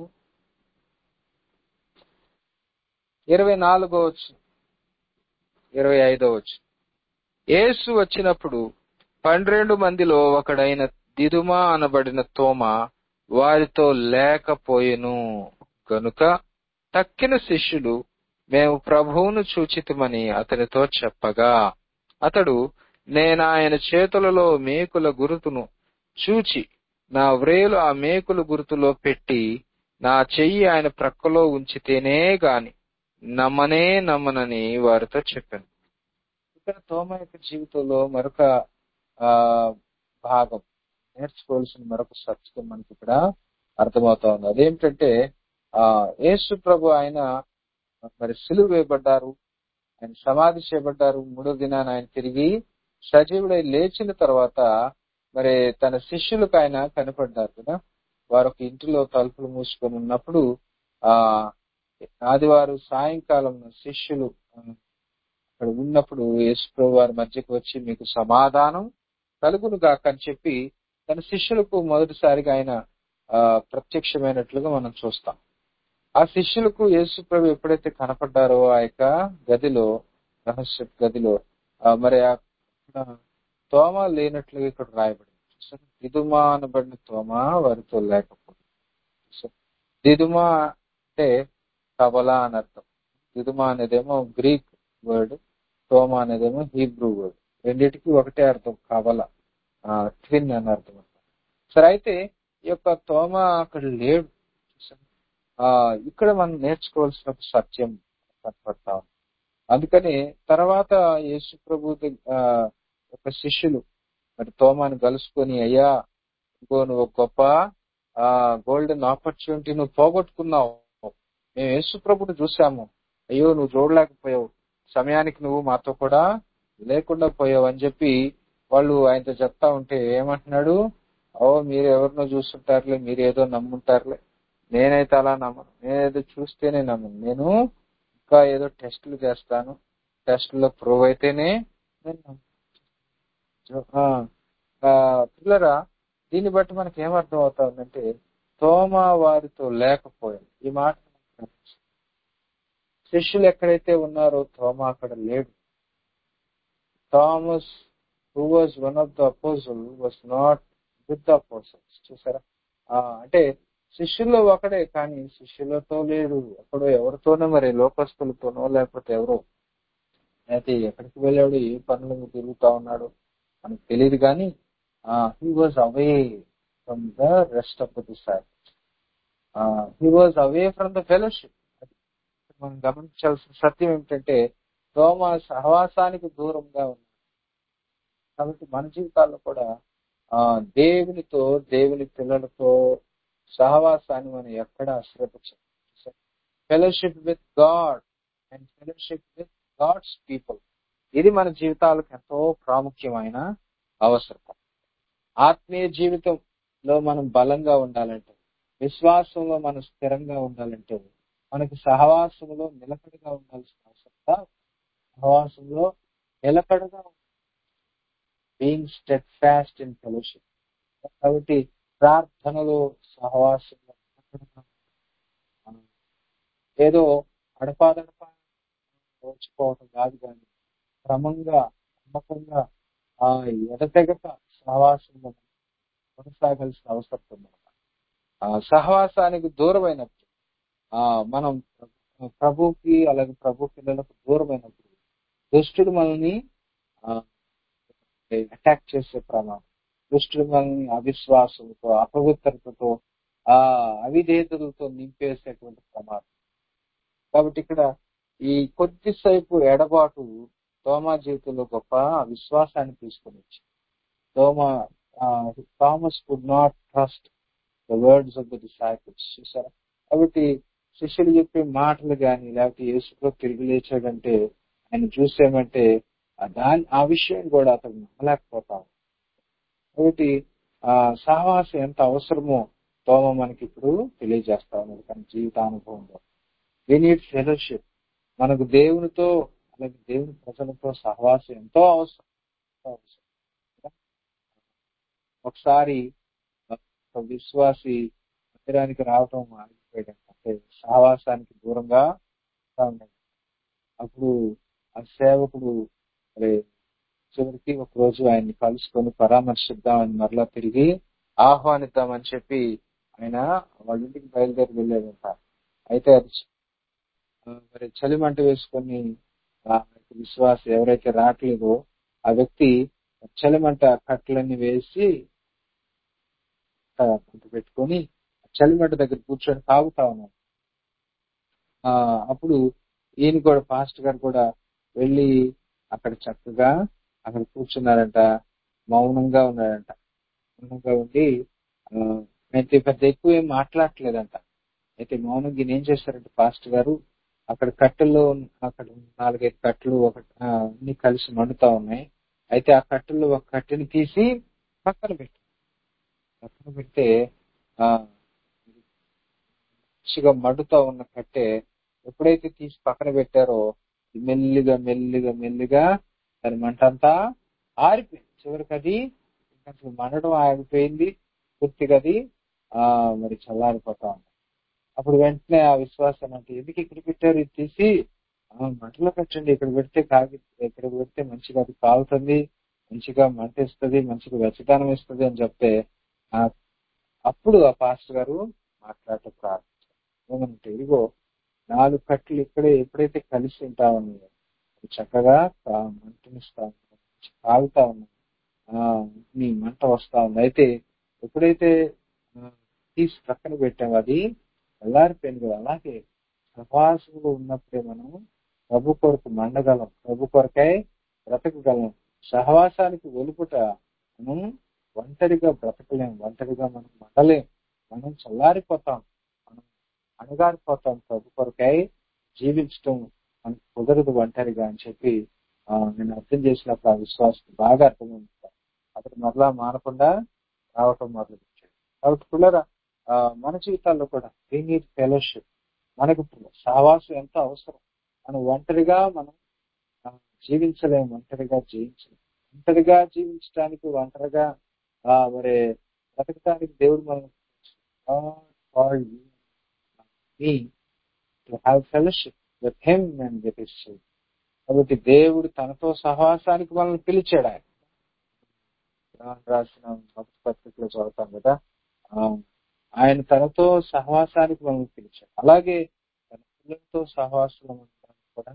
ఇరవై నాలుగో వచ్చు ఇరవై ఐదో వచ్చు యేసు వచ్చినప్పుడు పన్నెండు మందిలో ఒకడైన దిదుమా అనబడిన తోమ వారితో లేకపోయెను గనుక తక్కిన శిష్యులు మేము ప్రభువును చూచితమని అతనితో చెప్పగా అతడు నేను ఆయన చేతులలో మేకుల గురుతును చూచి నా వ్రేలు ఆ మేకుల గుర్తులో పెట్టి నా చెయ్యి ఆయన ప్రక్కలో ఉంచితేనే గాని నమ్మనే నమ్మనని వారితో చెప్పాను ఇక్కడ తోమ యొక్క జీవితంలో మరొక ఆ భాగం నేర్చుకోవాల్సిన మరొక సత్యం మనకి ఇక్కడ అర్థమవుతా ఉంది అదేమిటంటే ఆ యేసు ప్రభు ఆయన మరి సిలువ వేయబడ్డారు ఆయన సమాధి చేయబడ్డారు మూడో దినాన ఆయన తిరిగి సజీవుడై లేచిన తర్వాత మరి తన శిష్యులకు ఆయన కనపడ్డారు కదా వారు ఒక ఇంటిలో తలుపులు మూసుకొని ఉన్నప్పుడు ఆ ఆదివారం సాయంకాలం శిష్యులు అక్కడ ఉన్నప్పుడు యేసుప్రభు వారి మధ్యకు వచ్చి మీకు సమాధానం కలుగును గాక అని చెప్పి తన శిష్యులకు మొదటిసారిగా ఆయన ఆ ప్రత్యక్షమైనట్లుగా మనం చూస్తాం ఆ శిష్యులకు యేసుప్రభు ఎప్పుడైతే కనపడ్డారో ఆ యొక్క గదిలో రహస్య గదిలో మరి తోమ లేనట్లుగా ఇక్కడ రాయబడింది దిదుమా అనబడిన తోమ వారితో లేకపోయింది దిదుమా అంటే కబలా అని అర్థం దిదుమా అనేదేమో గ్రీక్ వర్డ్ తోమ అనేదేమో హీబ్రూ వర్డ్ రెండింటికి ఒకటే అర్థం కబల ట్విన్ అని అర్థం సరే అయితే ఈ యొక్క తోమ అక్కడ లేడు ఆ ఇక్కడ మనం నేర్చుకోవాల్సిన సత్యం కనపడతా అందుకని తర్వాత యేసు ప్రభు యొక్క శిష్యులు మరి తోమాను కలుసుకొని అయ్యా ఇంకో నువ్వు గొప్ప ఆ గోల్డెన్ ఆపర్చునిటీ నువ్వు పోగొట్టుకున్నావు మేము యేసు ప్రభుని చూసాము అయ్యో నువ్వు చూడలేకపోయావు సమయానికి నువ్వు మాతో కూడా లేకుండా పోయావు అని చెప్పి వాళ్ళు ఆయనతో చెప్తా ఉంటే ఏమంటున్నాడు ఓ మీరు ఎవరినో చూస్తుంటారులే మీరు ఏదో నమ్ముంటారులే నేనైతే అలా నమ్మను నేనేదో చూస్తేనే నమ్మను నేను ఇంకా ఏదో టెస్టులు చేస్తాను టెస్టులో ప్రూవ్ అయితేనే నేను పిల్లరా దీన్ని బట్టి మనకి ఏమర్థం అవుతా ఉందంటే తోమ వారితో లేకపోయాడు ఈ మాట శిష్యులు ఎక్కడైతే ఉన్నారో తోమ అక్కడ లేడు Thomas who was one of the apostle was not with the apostles చూసారా అంటే శిష్యుల్లో ఒకడే కానీ శిష్యులతో లేడు ఎక్కడో ఎవరితోనో మరి లోకస్తులతోనో లేకపోతే ఎవరో అయితే ఎక్కడికి వెళ్ళాడు ఏ పనులు తిరుగుతా ఉన్నాడు మనకు తెలియదు కానీ he was away from the rest of the disciples he was away from the fellowship మనం గమనించాల్సిన సత్యం ఏమిటంటే తోమ సహవాసానికి దూరంగా ఉన్నాడు కాబట్టి మన జీవితాల్లో కూడా ఆ దేవునితో దేవుని పిల్లలతో సహవాసాన్ని మనం ఎక్కడ అశ్రద్ధ fellowship with God and fellowship with God's people ఇది మన జీవితాలకు ఎంతో ప్రాముఖ్యమైన అవసరం ఆత్మీయ జీవితంలో మనం బలంగా ఉండాలంటే విశ్వాసంలో మనం స్థిరంగా ఉండాలంటే మనకి సహవాసంలో నిలకడగా ఉండాల్సిన అవసరం సహవాసంలో నిలకడగా being steadfast in fellowship కాబట్టి ప్రార్థనలో సహవాసంలో ఏదో అడపాదడపా వచ్చుకోవటం కాదు కానీ క్రమంగా నమ్మకంగా ఆ ఎడతెగక సహవాసంలో కొనసాగాల్సిన అవసరం ఉందన్నమాట ఆ సహవాసానికి దూరమైనప్పుడు ఆ మనం ప్రభుకి అలాగే ప్రభు పిల్లలకు దూరమైనప్పుడు దుష్టుడు మనల్ని అటాక్ చేసే ప్రమాదం దుష్టుడు మనల్ని అవిశ్వాసంతో అపవిత్రతతో ఆ అవిధేతలతో నింపేసేటువంటి ప్రమాదం కాబట్టి ఇక్కడ ఈ కొద్దిసేపు ఎడబాటు తోమా జీవితంలో గొప్ప విశ్వాసాన్ని తీసుకొని వచ్చింది Thoma Thomas could not trust the words of the disciples చూసారా కాబట్టి శిష్యులు చెప్పే మాటలు కానీ లేకపోతే యేసులో తిరిగి లేచాడంటే ఆయన చూసామంటే దాని ఆ విషయం కూడా అతను నమ్మలేకపోతాం కాబట్టి ఆ సహవాసం ఎంత అవసరమో తోమ మనకి ఇప్పుడు తెలియజేస్తా ఉన్నాడు తన జీవితానుభవంలో వి నీడ్ ఫెలోషిప్ మనకు దేవునితో అలాగే దేవుని ప్రజలతో సహవాసం ఎంతో అవసరం ఎంతో అవసరం ఒకసారి ఒక విశ్వాసి మందిరానికి రావటం ఆగిపోయాడు అంటే సహవాసానికి దూరంగా ఉంటా ఉన్నాడు అప్పుడు ఆ సేవకుడు మరి చివరికి ఒక రోజు ఆయన్ని కలుసుకొని పరామర్శిద్దామని మరలా తిరిగి ఆహ్వానిద్దామని చెప్పి ఆయన వాళ్ళ ఇంటికి బయలుదేరి వెళ్ళాడంట అయితే అది చ- ఆ, మరి చలిమంట వేసుకొని ఆ విశ్వాస ఎవరైతే రావట్లేదో ఆ వ్యక్తి చలిమంట కట్టలన్నీ వేసి ఆ, గుర్తు పెట్టుకొని చలిమంట దగ్గర కూర్చొని తాగుతా ఉన్నాడు ఆ అప్పుడు ఈయన కూడా పాస్ట్ గారు కూడా వెళ్ళి అక్కడ చక్కగా అక్కడ కూర్చున్నారంట మౌనంగా ఉన్నాడంట మౌనంగా ఉండి ఆ, అయితే పెద్ద ఎక్కువ ఏం మాట్లాడట్లేదంట అయితే మౌనంగా ఈయన ఏం చేశారంటే పాస్ట్ గారు అక్కడ కట్టెల్లో ఉన్న- అక్కడ నాలుగైదు కట్టెలు ఒక ఆ, అన్ని కలిసి మండుతా ఉన్నాయి అయితే ఆ కట్టెల్లో ఒక కట్టెని తీసి పక్కన పెట్టి పక్కన పెడితే ఆ మంచిగా మండుతా ఉన్న కట్టె ఎప్పుడైతే తీసి పక్కన పెట్టారో మెల్లిగా మెల్లిగా మెల్లిగా దాని మంట అంతా ఆరిపోయింది చివరికి అది ఇంకా అసలు మండడం ఆగిపోయింది పూర్తిగా అది ఆ మరి చల్లారిపోతా ఉంది అప్పుడు వెంటనే ఆ విశ్వాసం అంటే ఎందుకు ఇక్కడ పెట్టారు ఇది తీసి ఆ, మంటలో పెట్టండి ఇక్కడ పెడితే కాగి ఇక్కడ పెడితే మంచిగా అది కాలుతుంది మంచిగా మంట ఇస్తుంది మంచిగా వెచ్చదనం ఇస్తుంది అని చెప్తే ఆ, అప్పుడు ఆ పాస్టర్ గారు మాట్లాడటం ప్రారంభించారు ఏమంటే ఇదిగో నాలుగు కట్లు ఇక్కడే ఎప్పుడైతే కలిసి ఉంటా ఉన్నాయో అవి చక్కగా కా- మంటనిస్తా ఉన్నాయి కాలుతా ఉన్నాయి ఆ, నీ మంట వస్తా ఉంది అయితే ఎప్పుడైతే ఆ, తీసి పక్కన పెట్టామో అది చల్లారిపోయింది కదా అలాగే సహవాసంలో ఉన్నప్పుడే మనం ప్రభు కొరకు మండగలం ప్రభు కొరకై బ్రతకగలం సహవాసానికి వెలుపుట మనం ఒంటరిగా బ్రతకలేం ఒంటరిగా మనం మండలేం మనం చల్లారిపోతాం మనం అణగారిపోతాం ప్రభు కొరకై జీవించటం మనకు కుదరదు ఒంటరిగా అని చెప్పి ఆ, నేను అర్థం చేసినప్పుడు ఆ విశ్వాసం బాగా అర్థమైంది అతను మరలా మానకుండా రావటం మొదలు పెట్టాడు కాబట్టి పిల్లరా ఆ, మన జీవితాల్లో కూడా వీ నీడ్ ఫెలోషిప్ మనకు సహవాసం ఎంతో అవసరం మనం ఒంటరిగా మనం ఆ, జీవించలేము ఒంటరిగా జీవించలేము ఒంటరిగా జీవించడానికి ఒంటరిగా ఆ, మరి బ్రతకడానికి దేవుడు మనం me to have fellowship with him and with his కాబట్టి దేవుడు తనతో సహవాసానికి మనల్ని పిలిచాడు ఆయన యోహాను రాసిన మొదటి పత్రికలో చదువుతాం కదా ఆ, ఆయన తనతో సహవాసానికి మనల్ని పిలిచాడు అలాగే తన పిల్లలతో సహవాసం ఉండడానికి కూడా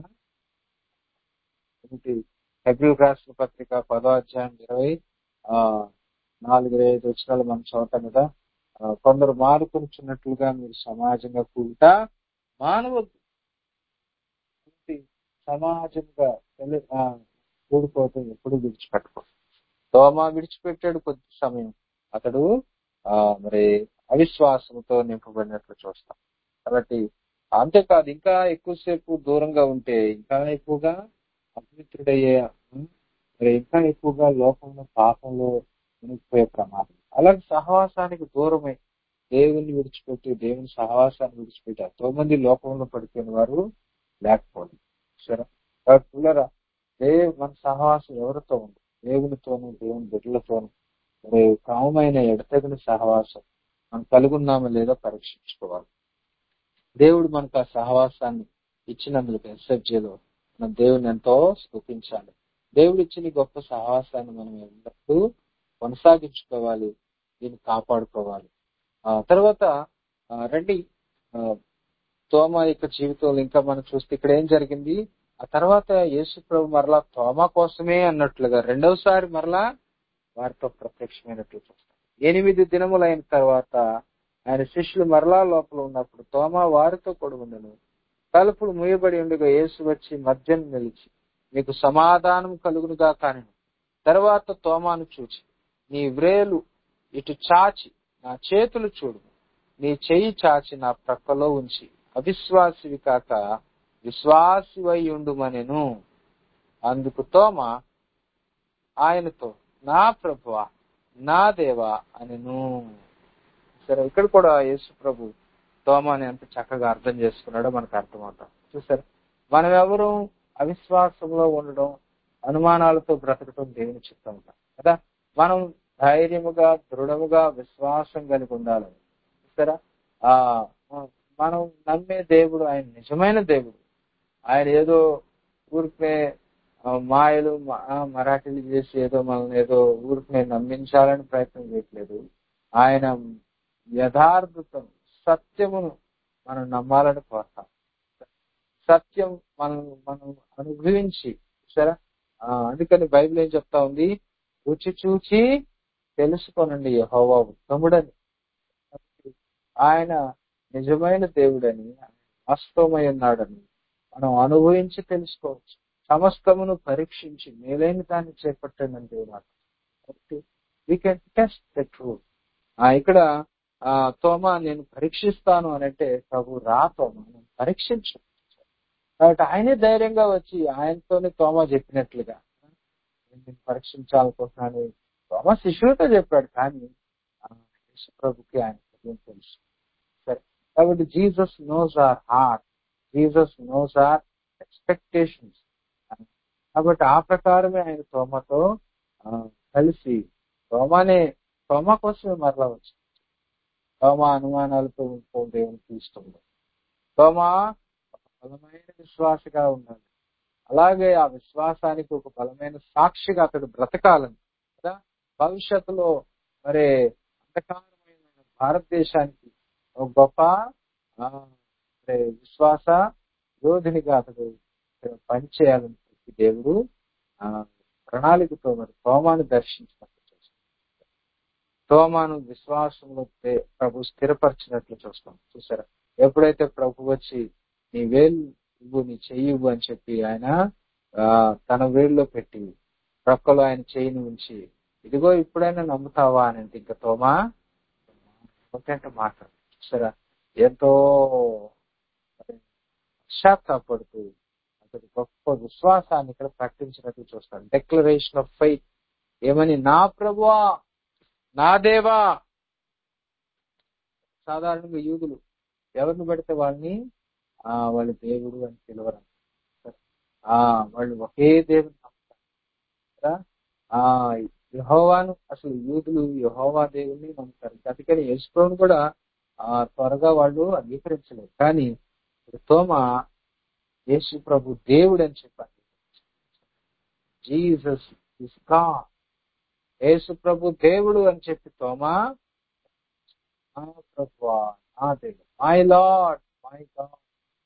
ఒకటి ఫిబ్రవరి రాసిన పత్రిక పదో అధ్యాయం ఇరవై ఆ నాలుగు ఇరవై ఐదు వచ్చినాలు మనం చదువుతాం కదా ఆ, కొందరు మారుకొనిచున్నట్లుగా మీరు సమాజంగా కూడుట మానవద్దు కాబట్టి సమాజంగా తెలి- ఆ, కూడుకోవటం ఎప్పుడు విడిచిపెట్టుకో తోమా విడిచిపెట్టాడు కొద్ది సమయం అతడు ఆ మరి అవిశ్వాసంతో నింపబడినట్లు చూస్తాం కాబట్టి అంతేకాదు ఇంకా ఎక్కువసేపు దూరంగా ఉంటే ఇంకా ఎక్కువగా అపవిత్రుడయ్యే ఉం, మరి ఇంకా ఎక్కువగా లోకంలో పాపంలో మునిగిపోయే ప్రమాదం అలాగే సహవాసానికి దూరమై దేవుని విడిచిపెట్టి దేవుని సహవాసాన్ని విడిచిపెట్టి ఎంతో మంది లోకంలో పడిపోయిన వారు లేకపోవడం సరే కాబట్టి పిల్లరా దేవు మన సహవాసం ఎవరితో ఉంది దేవునితోనూ దేవుని బిడ్డలతోనూ మరి కామమైన ఎడతగిన సహవాసం మనం కలుగున్నామో లేదో పరీక్షించుకోవాలి దేవుడు మనకు ఆ సహవాసాన్ని ఇచ్చినందుకు ఎస్ఎఫ్జేలో మన దేవుని ఎంతో స్థుతించాలి దేవుడు ఇచ్చిన ఈ గొప్ప సహవాసాన్ని మనం ఎల్లప్పుడూ కొనసాగించుకోవాలి దీన్ని కాపాడుకోవాలి ఆ తర్వాత ఆ, రండి ఆ, తోమ యొక్క జీవితంలో ఇంకా మనం చూస్తే ఇక్కడ ఏం జరిగింది ఆ తర్వాత యేసు ప్రభు మరలా తోమ కోసమే అన్నట్లుగా రెండవసారి మరలా వారితో ప్రత్యక్షమైనట్లు చూస్తాం ఎనిమిది దినములైన తర్వాత ఆయన శిష్యులు మరలా లోపల ఉన్నప్పుడు తోమ వారితో కూడా ఉండను తలుపులు మూయబడి ఉండగా యేసు వచ్చి మధ్యన నిలిచి మీకు సమాధానం కలుగునుగా కాని తర్వాత తోమాను చూచి నీ వ్రేలు ఇటు చాచి నా చేతులు చూడు నీ చెయ్యి చాచి నా ప్రక్కలో ఉంచి అవిశ్వాసివి కాక విశ్వాసివై ఉండుమనెను అందుకు తోమ ఆయనతో నా ప్రభువా నా దేవా అనెను సరే ఇక్కడ కూడా యేసు ప్రభు తోమాని ఎంత చక్కగా అర్థం చేసుకున్నాడో మనకు అర్థమవుతాం చూసారు మనం ఎవరు అవిశ్వాసంలో ఉండడం అనుమానాలతో బ్రతకడం దేవుని చిత్తం కదా మనం ధైర్యముగా దృఢముగా విశ్వాసం కలిగి ఉండాలని చూసారా ఆ మనం నమ్మే దేవుడు ఆయన నిజమైన దేవుడు ఆయన ఏదో ఊరికే ఆ, మాయలు మ- ఆ, మరాఠీలు చేసి ఏదో మనల్ని ఏదో ఊరికే నమ్మించాలని ప్రయత్నం చేయట్లేదు ఆయన యథార్థతం సత్యమును మనం నమ్మాలని కోరుతాం సత్యం మనం మనం అనుభవించి సరే అందుకని బైబిల్ ఏం చెప్తా ఉంది రుచి చూచి తెలుసుకోనండి యెహోవా ఉత్తముడని ఆయన నిజమైన దేవుడని వాస్తవమై ఉన్నాడని మనం అనుభవించి తెలుసుకోవచ్చు సమస్తమును పరీక్షించి మేలైన దాన్ని చేపట్టండి దేవుడు మాట కాబట్టి we can test the truth ఇక్కడ ఆ తోమ నేను పరీక్షిస్తాను అని అంటే ప్రభు రా తోమ నేను పరీక్షించు కాబట్టి ఆయనే ధైర్యంగా వచ్చి ఆయనతోనే తోమ చెప్పినట్లుగా నేను నిన్ను పరీక్షించాలనుకుంటున్నాను తోమ శిష్యులతో చెప్పాడు కానీ ఆ, యేసు ప్రభుకి ఆయన హృదయం తెలుసు సరే కాబట్టి Jesus knows our heart Jesus knows our expectations కాబట్టి ఆ ప్రకారమే ఆయన తోమతో ఆ, కలిసి తోమానే తోమ కోసమే మరలా వచ్చింది తోమ అనుమానాలతో ఉంటూ దేవునికి ఇష్టం లేదు. తోమ ఒక బలమైన విశ్వాసగా ఉన్నాడు అలాగే ఆ విశ్వాసానికి ఒక బలమైన సాక్షిగా అతడు బ్రతకాలని కదా భవిష్యత్తులో మరి అంధకారమైన భారతదేశానికి ఒక గొప్ప ఆ, మరి విశ్వాస యోధునిగా అతడు పనిచేయాలని చెప్పి దేవుడు ఆ, ప్రణాళికతో మరి తోమాను దర్శించినట్లు చూస్తాం తోమాను విశ్వాసంలో దే- ప్రభు స్థిరపరిచినట్లు చూస్తాం చూసారా ఎప్పుడైతే ప్రభు వచ్చి నీ వేలు ఇవ్వు నీ చెయ్యి ఇవ్వు అని చెప్పి ఆయన ఆ, తన వేలులో పెట్టి ప్రక్కలో ఆయన చేయిని ఉంచి ఇదిగో ఇప్పుడైనా నమ్ముతావా అని అంటే ఇంకా తోమా ఒకటంటే మాట చూసారా ఎంతో పశ్చాత్తాపడుతూ అతడు గొప్ప విశ్వాసాన్ని ఇక్కడ ప్రకటించినట్టు చూస్తాను డెక్లరేషన్ ఆఫ్ ఫైత్ ఏమని నా ప్రభువా నా దేవా సాధారణంగా యూదులు ఎవరిని పడితే వాళ్ళని ఆ వాళ్ళ దేవుడు అని పిలవరు ఆ వాళ్ళు ఒకే దేవుని నమ్ముతారు కదా? ఆ యహోవాను అసలు యూదులు యహోవా దేవుని నమ్ముతారు అందుకని యేసుప్రభుని కూడా ఆ త్వరగా వాళ్ళు అంగీకరించలేదు కానీ ఇప్పుడు తోమ యేసు ప్రభు దేవుడు అని చెప్పారు జీసస్ ఇస్ గాడ్ యేసు ప్రభు దేవుడు అని చెప్పి తోమా నా ప్రభువా నా దేవుడు మై లార్డ్ మై గాడ్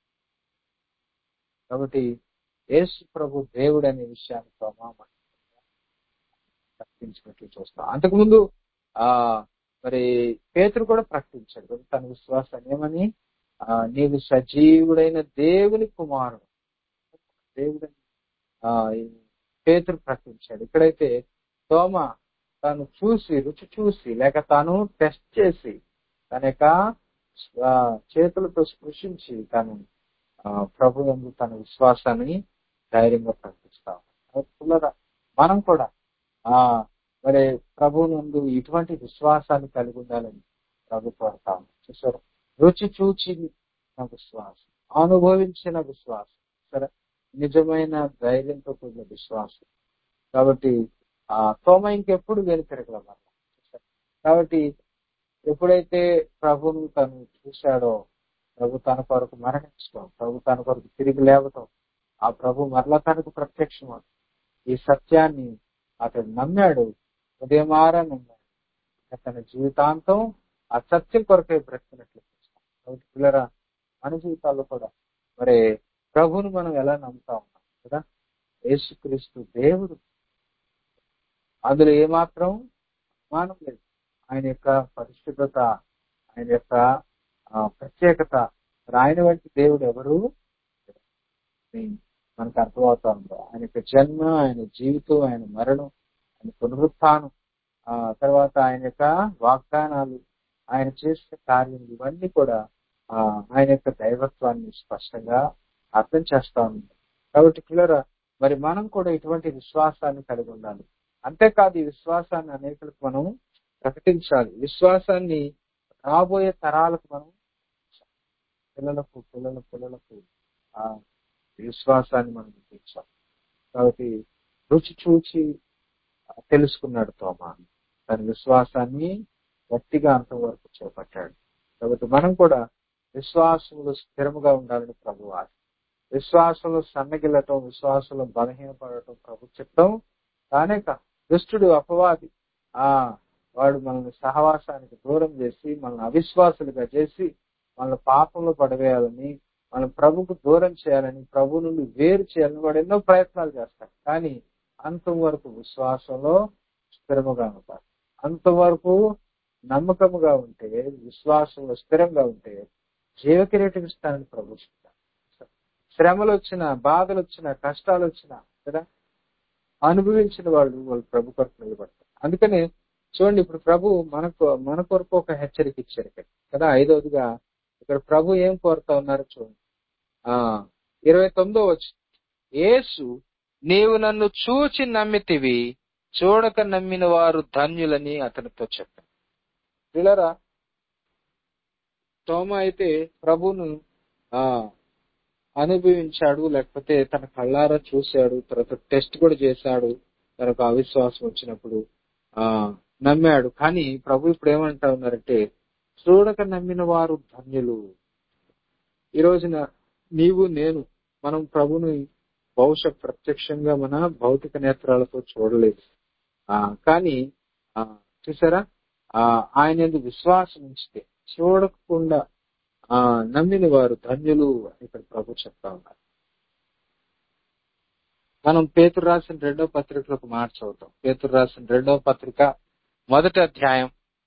కాబట్టి యేసు ప్రభు దేవుడు అనే విషయాన్ని తోమా మనకి ప్రకటించినట్లు చూస్తాం అంతకుముందు ఆ మరి పేతురు కూడా ప్రకటించాడు తన విశ్వాసాన్ని ఏమని ఆ నీవు సజీవుడైన దేవుని కుమారుడు దేవుడని ఆ ఈ పేతురు ప్రకటించాడు ఇక్కడైతే తోమ తాను చూసి రుచి చూసి లేక తాను టెస్ట్ చేసి తన యొక్క ఆ, చేతులతో స్పృశించి తను ఆ, ప్రభు యందు తన విశ్వాసాన్ని ధైర్యంగా ప్రకటిస్తాం పిల్లరా, మనం కూడా ఆ మరి ప్రభు నందు ఇటువంటి విశ్వాసాన్ని కలిగి ఉండాలని ప్రభు కోరుతాం చూసారు రుచి చూచి నా విశ్వాసం అనుభవించిన విశ్వాసం సరే నిజమైన ధైర్యంతో కూడిన విశ్వాసం కాబట్టి ఆ తోమ ఇంకెప్పుడు వెనుతిరగల కాబట్టి ఎప్పుడైతే ప్రభును తను చూశాడో ప్రభు తన కొరకు మరణించడం ప్రభు తన కొరకు తిరిగి లేవటం ఆ ప్రభు మరలా తనకు ప్రత్యక్షం ఈ సత్యాన్ని అతడు నమ్మాడు ఉదయమారా నమ్మాడు ఇక తన జీవితాంతం ఆ సత్యం కొరకే బ్రతికినట్లు చూస్తాం. కాబట్టి పిల్లరా మన జీవితాల్లో కూడా మరి ప్రభుని మనం ఎలా నమ్ముతా ఉన్నాం కదా యేసుక్రీస్తు దేవుడు అందులో ఏమాత్రం అనుమానం లేదు ఆయన యొక్క పరిశుద్ధత ఆయన యొక్క ఆ, ప్రత్యేకత మరి ఆయన వంటి దేవుడు ఎవరు అని మనకు అర్థమవుతా ఉంది ఆయన యొక్క జన్మ ఆయన జీవితం ఆయన మరణం ఆయన పునరుత్థానం ఆ తర్వాత ఆయన యొక్క వాగ్దానాలు ఆయన చేసిన కార్యం ఇవన్నీ కూడా ఆ ఆయన యొక్క దైవత్వాన్ని స్పష్టంగా అర్థం చేస్తా ఉంది కాబట్టి పిల్లరా మరి మనం కూడా ఇటువంటి విశ్వాసాన్ని కలిగి ఉండాలి అంతేకాదు ఈ విశ్వాసాన్ని అనేకులకు మనం ప్రకటించాలి విశ్వాసాన్ని రాబోయే తరాలకు మనం పిల్లలకు పిల్లల పిల్లలకు ఆ విశ్వాసాన్ని మనం చూపించాలి కాబట్టి రుచి చూచి ఆ, తెలుసుకున్నాడు తోమా తన విశ్వాసాన్ని గట్టిగా అంతవరకు చేపట్టాడు కాబట్టి మనం కూడా విశ్వాసంలో స్థిరముగా ఉండాలని ప్రభు ఆశ విశ్వాసంలో సన్నగిల్లటం విశ్వాసంలో బలహీనపడటం ప్రభు చిత్తం కానే కాదు దుష్టుడు అపవాది ఆ వాడు మనల్ని సహవాసానికి దూరం చేసి మనల్ని అవిశ్వాసులుగా చేసి మన పాపంలో పడవేయాలని మన ప్రభుకు దూరం చేయాలని ప్రభు నుండి వేరు చేయాలని వాడు ఎన్నో ప్రయత్నాలు చేస్తాడు కానీ అంతవరకు విశ్వాసంలో స్థిరముగా ఉంటారు అంతవరకు నమ్మకముగా ఉంటే విశ్వాసంలో స్థిరంగా ఉంటే జీవకిరీటం ఇస్తానని ప్రభు చెప్తాడు శ్రమలు వచ్చిన బాధలు వచ్చిన కష్టాలు వచ్చిన కదా అనుభవించిన వాళ్ళు వాళ్ళు ప్రభు కొరకు నిలబడతారు అందుకని చూడండి ఇప్పుడు ప్రభు మనకు మన కొరకు ఒక హెచ్చరిక ఇచ్చారు ఇక్కడ కదా ఐదవదిగా ఇక్కడ ప్రభు ఏం కోరుతా ఉన్నారు చూడండి ఆ ఇరవై తొమ్మిదో వచ్చి యేసు నీవు నన్ను చూచి నమ్మితివి చూడక నమ్మిన వారు ధన్యులని అతనితో చెప్పాను పిల్లరా తోమ అయితే ప్రభును ఆ అనుభవించాడు లేకపోతే తన కళ్ళారా చూశాడు తర్వాత టెస్ట్ కూడా చేశాడు తనకు అవిశ్వాసం వచ్చినప్పుడు ఆ నమ్మాడు కానీ ప్రభు ఇప్పుడు ఏమంటా ఉన్నారంటే చూడక నమ్మిన వారు ధన్యులు ఈ రోజున నీవు నేను మనం ప్రభుని బహుశా ప్రత్యక్షంగా మన భౌతిక నేత్రాలతో చూడలేదు ఆ కానీ ఆ చూసారా ఆ ఆయన ఎందుకు విశ్వాసం ఉంచితే చూడకుండా ఆ నమ్మిన వారు ధన్యులు అని ఇక్కడ ప్రభు చెప్తా ఉన్నారు మనం పేతురు రాసిన రెండో పత్రికలో ఒక మాట చదువుతాం పేతురు రాసిన రెండో పత్రిక మొదటి అధ్యాయం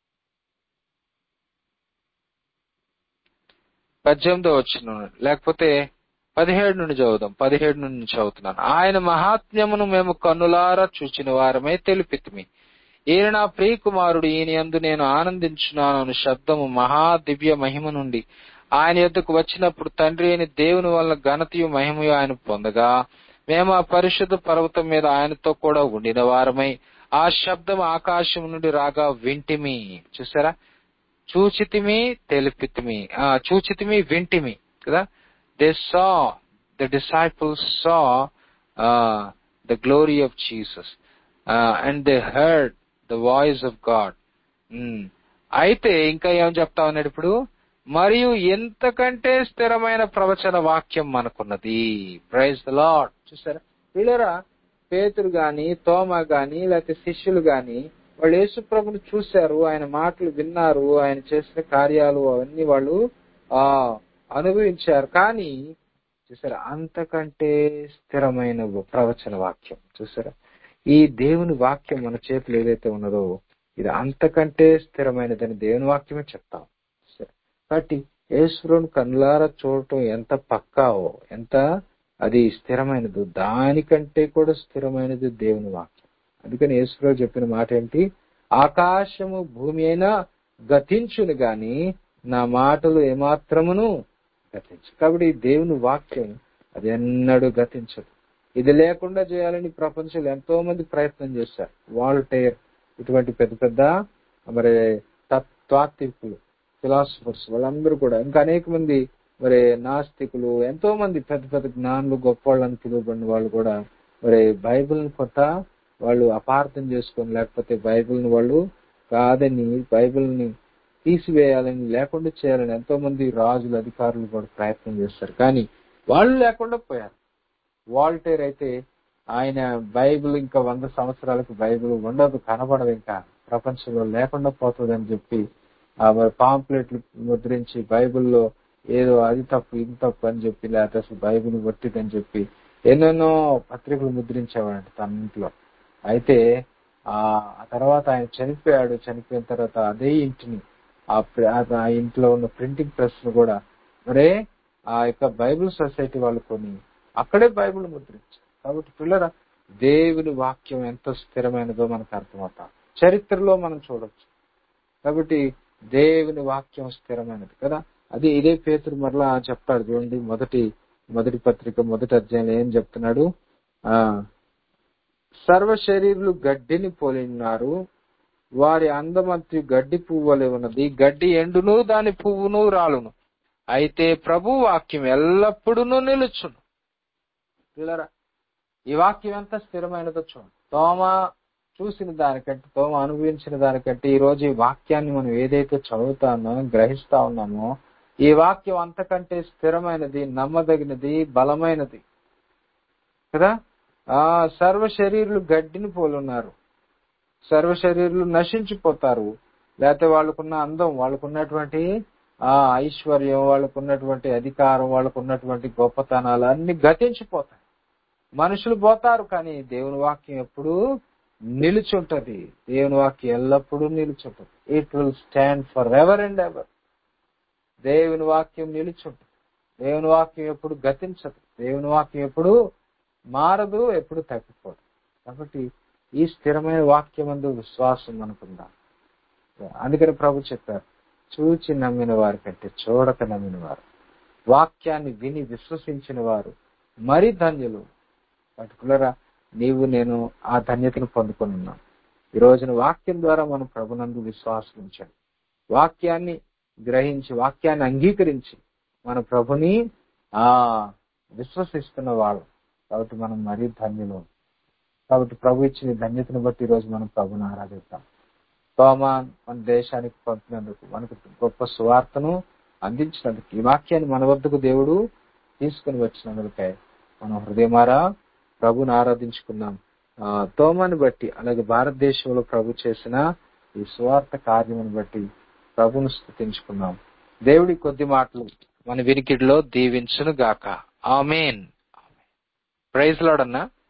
పద్దెనిమిదో వచ్చిన లేకపోతే పదిహేడు నుండి చదువుదాం పదిహేడు నుండి చదువుతున్నాను ఆయన మహాత్మ్యమును మేము కన్నులారా చూచిన వారమే తెలిపితిమి ఈయన నా ప్రియకుమారుడు ఈయన యందు నేను ఆనందించున్నాను అను శబ్దము మహా దివ్య మహిమ నుండి ఆయన యొద్దకు వచ్చినప్పుడు తండ్రి అయిన దేవుని వల్ల ఘనతయు మహిమయు ఆయన పొందగా మేము ఆ పరిశుద్ధ పర్వతం మీద ఆయనతో కూడా ఉండిన వారమై ఆ శబ్దం ఆకాశం నుండి రాగా వింటిమి చూసారా చూచితిమి తెలిపితిమి ఆ చూచితిమి వింటిమి కదా they saw the disciples saw the glory of Jesus and they heard the voice of God అయితే ఇంకా ఏం చెప్తా ఉన్నాడు ఇప్పుడు మరియు ఎంతకంటే స్థిరమైన ప్రవచన వాక్యం మనకున్నది ప్రైజ్ ద లాడ్ చూసారా వీళ్ళరా పేతురు గాని తోమ గాని లేకపోతే శిష్యులు గాని వాళ్ళు యేసు ప్రభుని చూశారు ఆయన మాటలు విన్నారు ఆయన చేసిన కార్యాలు అవన్నీ వాళ్ళు ఆ అనుభవించారు కానీ చూసారా అంతకంటే స్థిరమైన ప్రవచన వాక్యం చూసారా ఈ దేవుని వాక్యం మన చేతిలో ఏదైతే ఉన్నదో ఇది అంతకంటే స్థిరమైనదని దేవుని వాక్యమే చెప్తాం సరే. కాబట్టి యేసురుని కన్నులారా చూడటం ఎంత పక్కావో ఎంత అది స్థిరమైనది దానికంటే కూడా స్థిరమైనది దేవుని వాక్యం అందుకని యేసురావు చెప్పిన మాట ఏంటి ఆకాశము భూమి అయినా గతించును గాని నా మాటలు ఏమాత్రమును గతించు కాబట్టి ఈ దేవుని వాక్యం అది ఎన్నడూ గతించదు ఇది లేకుండా చేయాలని ప్రపంచంలో ఎంతో మంది ప్రయత్నం చేశారు వాల్టైర్ ఇటువంటి పెద్ద పెద్ద మరి తాత్వికులు ఫిలాసఫర్స్ వాళ్ళందరూ కూడా ఇంకా అనేక మంది మరి నాస్తికులు ఎంతో మంది పెద్ద పెద్ద జ్ఞానులు గొప్ప వాళ్ళని పిలువబడిన వాళ్ళు కూడా మరి బైబిల్ని కొత్త వాళ్ళు అపార్థం చేసుకొని లేకపోతే బైబిల్ని వాళ్ళు కాదని బైబిల్ని తీసివేయాలని లేకుండా చేయాలని ఎంతో మంది రాజులు అధికారులు కూడా ప్రయత్నం చేస్తారు కానీ వాళ్ళు లేకుండా పోయారు వాల్టేర్ అయితే ఆయన బైబిల్ ఇంకా వంద సంవత్సరాలకు బైబిల్ ఉండదు కనబడదు ఇంకా ప్రపంచంలో లేకుండా పోతుందని చెప్పి ఆ మరి పాంప్లెట్లు ముద్రించి బైబిల్లో ఏదో అది తప్పు ఇది తప్పు అని చెప్పి లేకపోతే అసలు బైబిల్ వట్టిదని చెప్పి ఎన్నెన్నో పత్రికలు ముద్రించేవాడంట తన ఇంట్లో అయితే ఆ ఆ తర్వాత ఆయన చనిపోయాడు చనిపోయిన తర్వాత అదే ఇంటిని ఆ ప్ర- ఆ- ఆ ఇంట్లో ఉన్న ప్రింటింగ్ ప్రెస్ ను కూడా మరే ఆ యొక్క బైబిల్ సొసైటీ వాళ్ళు కొని అక్కడే బైబిల్ ముద్రించారు కాబట్టి పిల్లరా దేవుని వాక్యం ఎంత స్థిరమైనదో మనకు అర్థమవుతాం చరిత్రలో మనం చూడొచ్చు కాబట్టి దేవుని వాక్యం స్థిరమైనది కదా అది ఇదే పేతురు మరలా చెప్తాడు చూడండి మొదటి మొదటి పత్రిక మొదటి అధ్యాయంలో ఏం చెప్తున్నాడు ఆ సర్వ శరీరులు గడ్డిని పోలి ఉన్నారు వారి అందమంతి గడ్డి పువ్వులే ఉన్నది గడ్డి ఎండును దాని పువ్వును రాలును అయితే ప్రభు వాక్యం ఎల్లప్పుడూ నిలుచును పిల్లరా ఈ వాక్యం ఎంత స్థిరమైనదో చూడండి తోమ చూసిన దానికంటే తోమ అనుభవించిన దానికంటే ఈ రోజు ఈ వాక్యాన్ని మనం ఏదైతే చదువుతామో గ్రహిస్తా ఉన్నామో ఈ వాక్యం అంతకంటే స్థిరమైనది నమ్మదగినది బలమైనది కదా ఆ సర్వ శరీరులు గడ్డిని పోలున్నారు సర్వ శరీరులు నశించిపోతారు లేకపోతే వాళ్ళకున్న అందం వాళ్ళకున్నటువంటి ఆ ఐశ్వర్యం వాళ్ళకున్నటువంటి అధికారం వాళ్ళకున్నటువంటి గొప్పతనాలు అన్ని గతించిపోతాయి మనుషులు పోతారు కానీ దేవుని వాక్యం ఎప్పుడు నిలుచుంటది దేవుని వాక్యం ఎల్లప్పుడూ నిలుచుంటది it will stand for ever and ever దేవుని వాక్యం నిలుచుంటది దేవుని వాక్యం ఎప్పుడు గతించదు దేవుని వాక్యం ఎప్పుడు మారదు ఎప్పుడు తగ్గిపోదు కాబట్టి ఈ స్థిరమైన వాక్యం అందు విశ్వాసం అనుకుందాం అందుకని ప్రభు చెప్పారు చూచి నమ్మిన వారి కంటే చూడక నమ్మిన వారు వాక్యాన్ని విని విశ్వసించిన వారు మరి ధన్యులు పర్టికులర్ నీవు నేను ఆ ధన్యతను పొందుకొని ఉన్నాం ఈ రోజున వాక్యం ద్వారా మనం ప్రభునందు విశ్వాసం ఉంచండి వాక్యాన్ని గ్రహించి వాక్యాన్ని అంగీకరించి మన ప్రభుని ఆ విశ్వసిస్తున్న వాళ్ళు కాబట్టి మనం మరీ ధన్యులు కాబట్టి ప్రభు ఇచ్చిన ధన్యతను బట్టి ఈ రోజు మనం ప్రభుని ఆరాధిస్తాం తోమాన్ మన దేశానికి పంపినందుకు మనకు గొప్ప సువార్తను అందించినందుకు ఈ వాక్యాన్ని మన వద్దకు దేవుడు తీసుకుని వచ్చినందుకై మనం హృదయమారా ప్రభుని ఆరాధించుకున్నాం ఆ తోమాని బట్టి అలాగే భారతదేశంలో ప్రభు చేసిన ఈ సువార్త కార్యమును బట్టి ప్రభును స్థుతించుకున్నాం దేవుడి కొద్ది మాటలు మన వినికిడిలో దీవించును గాక ఆమెన్ ప్రైజ్ లాడన్నా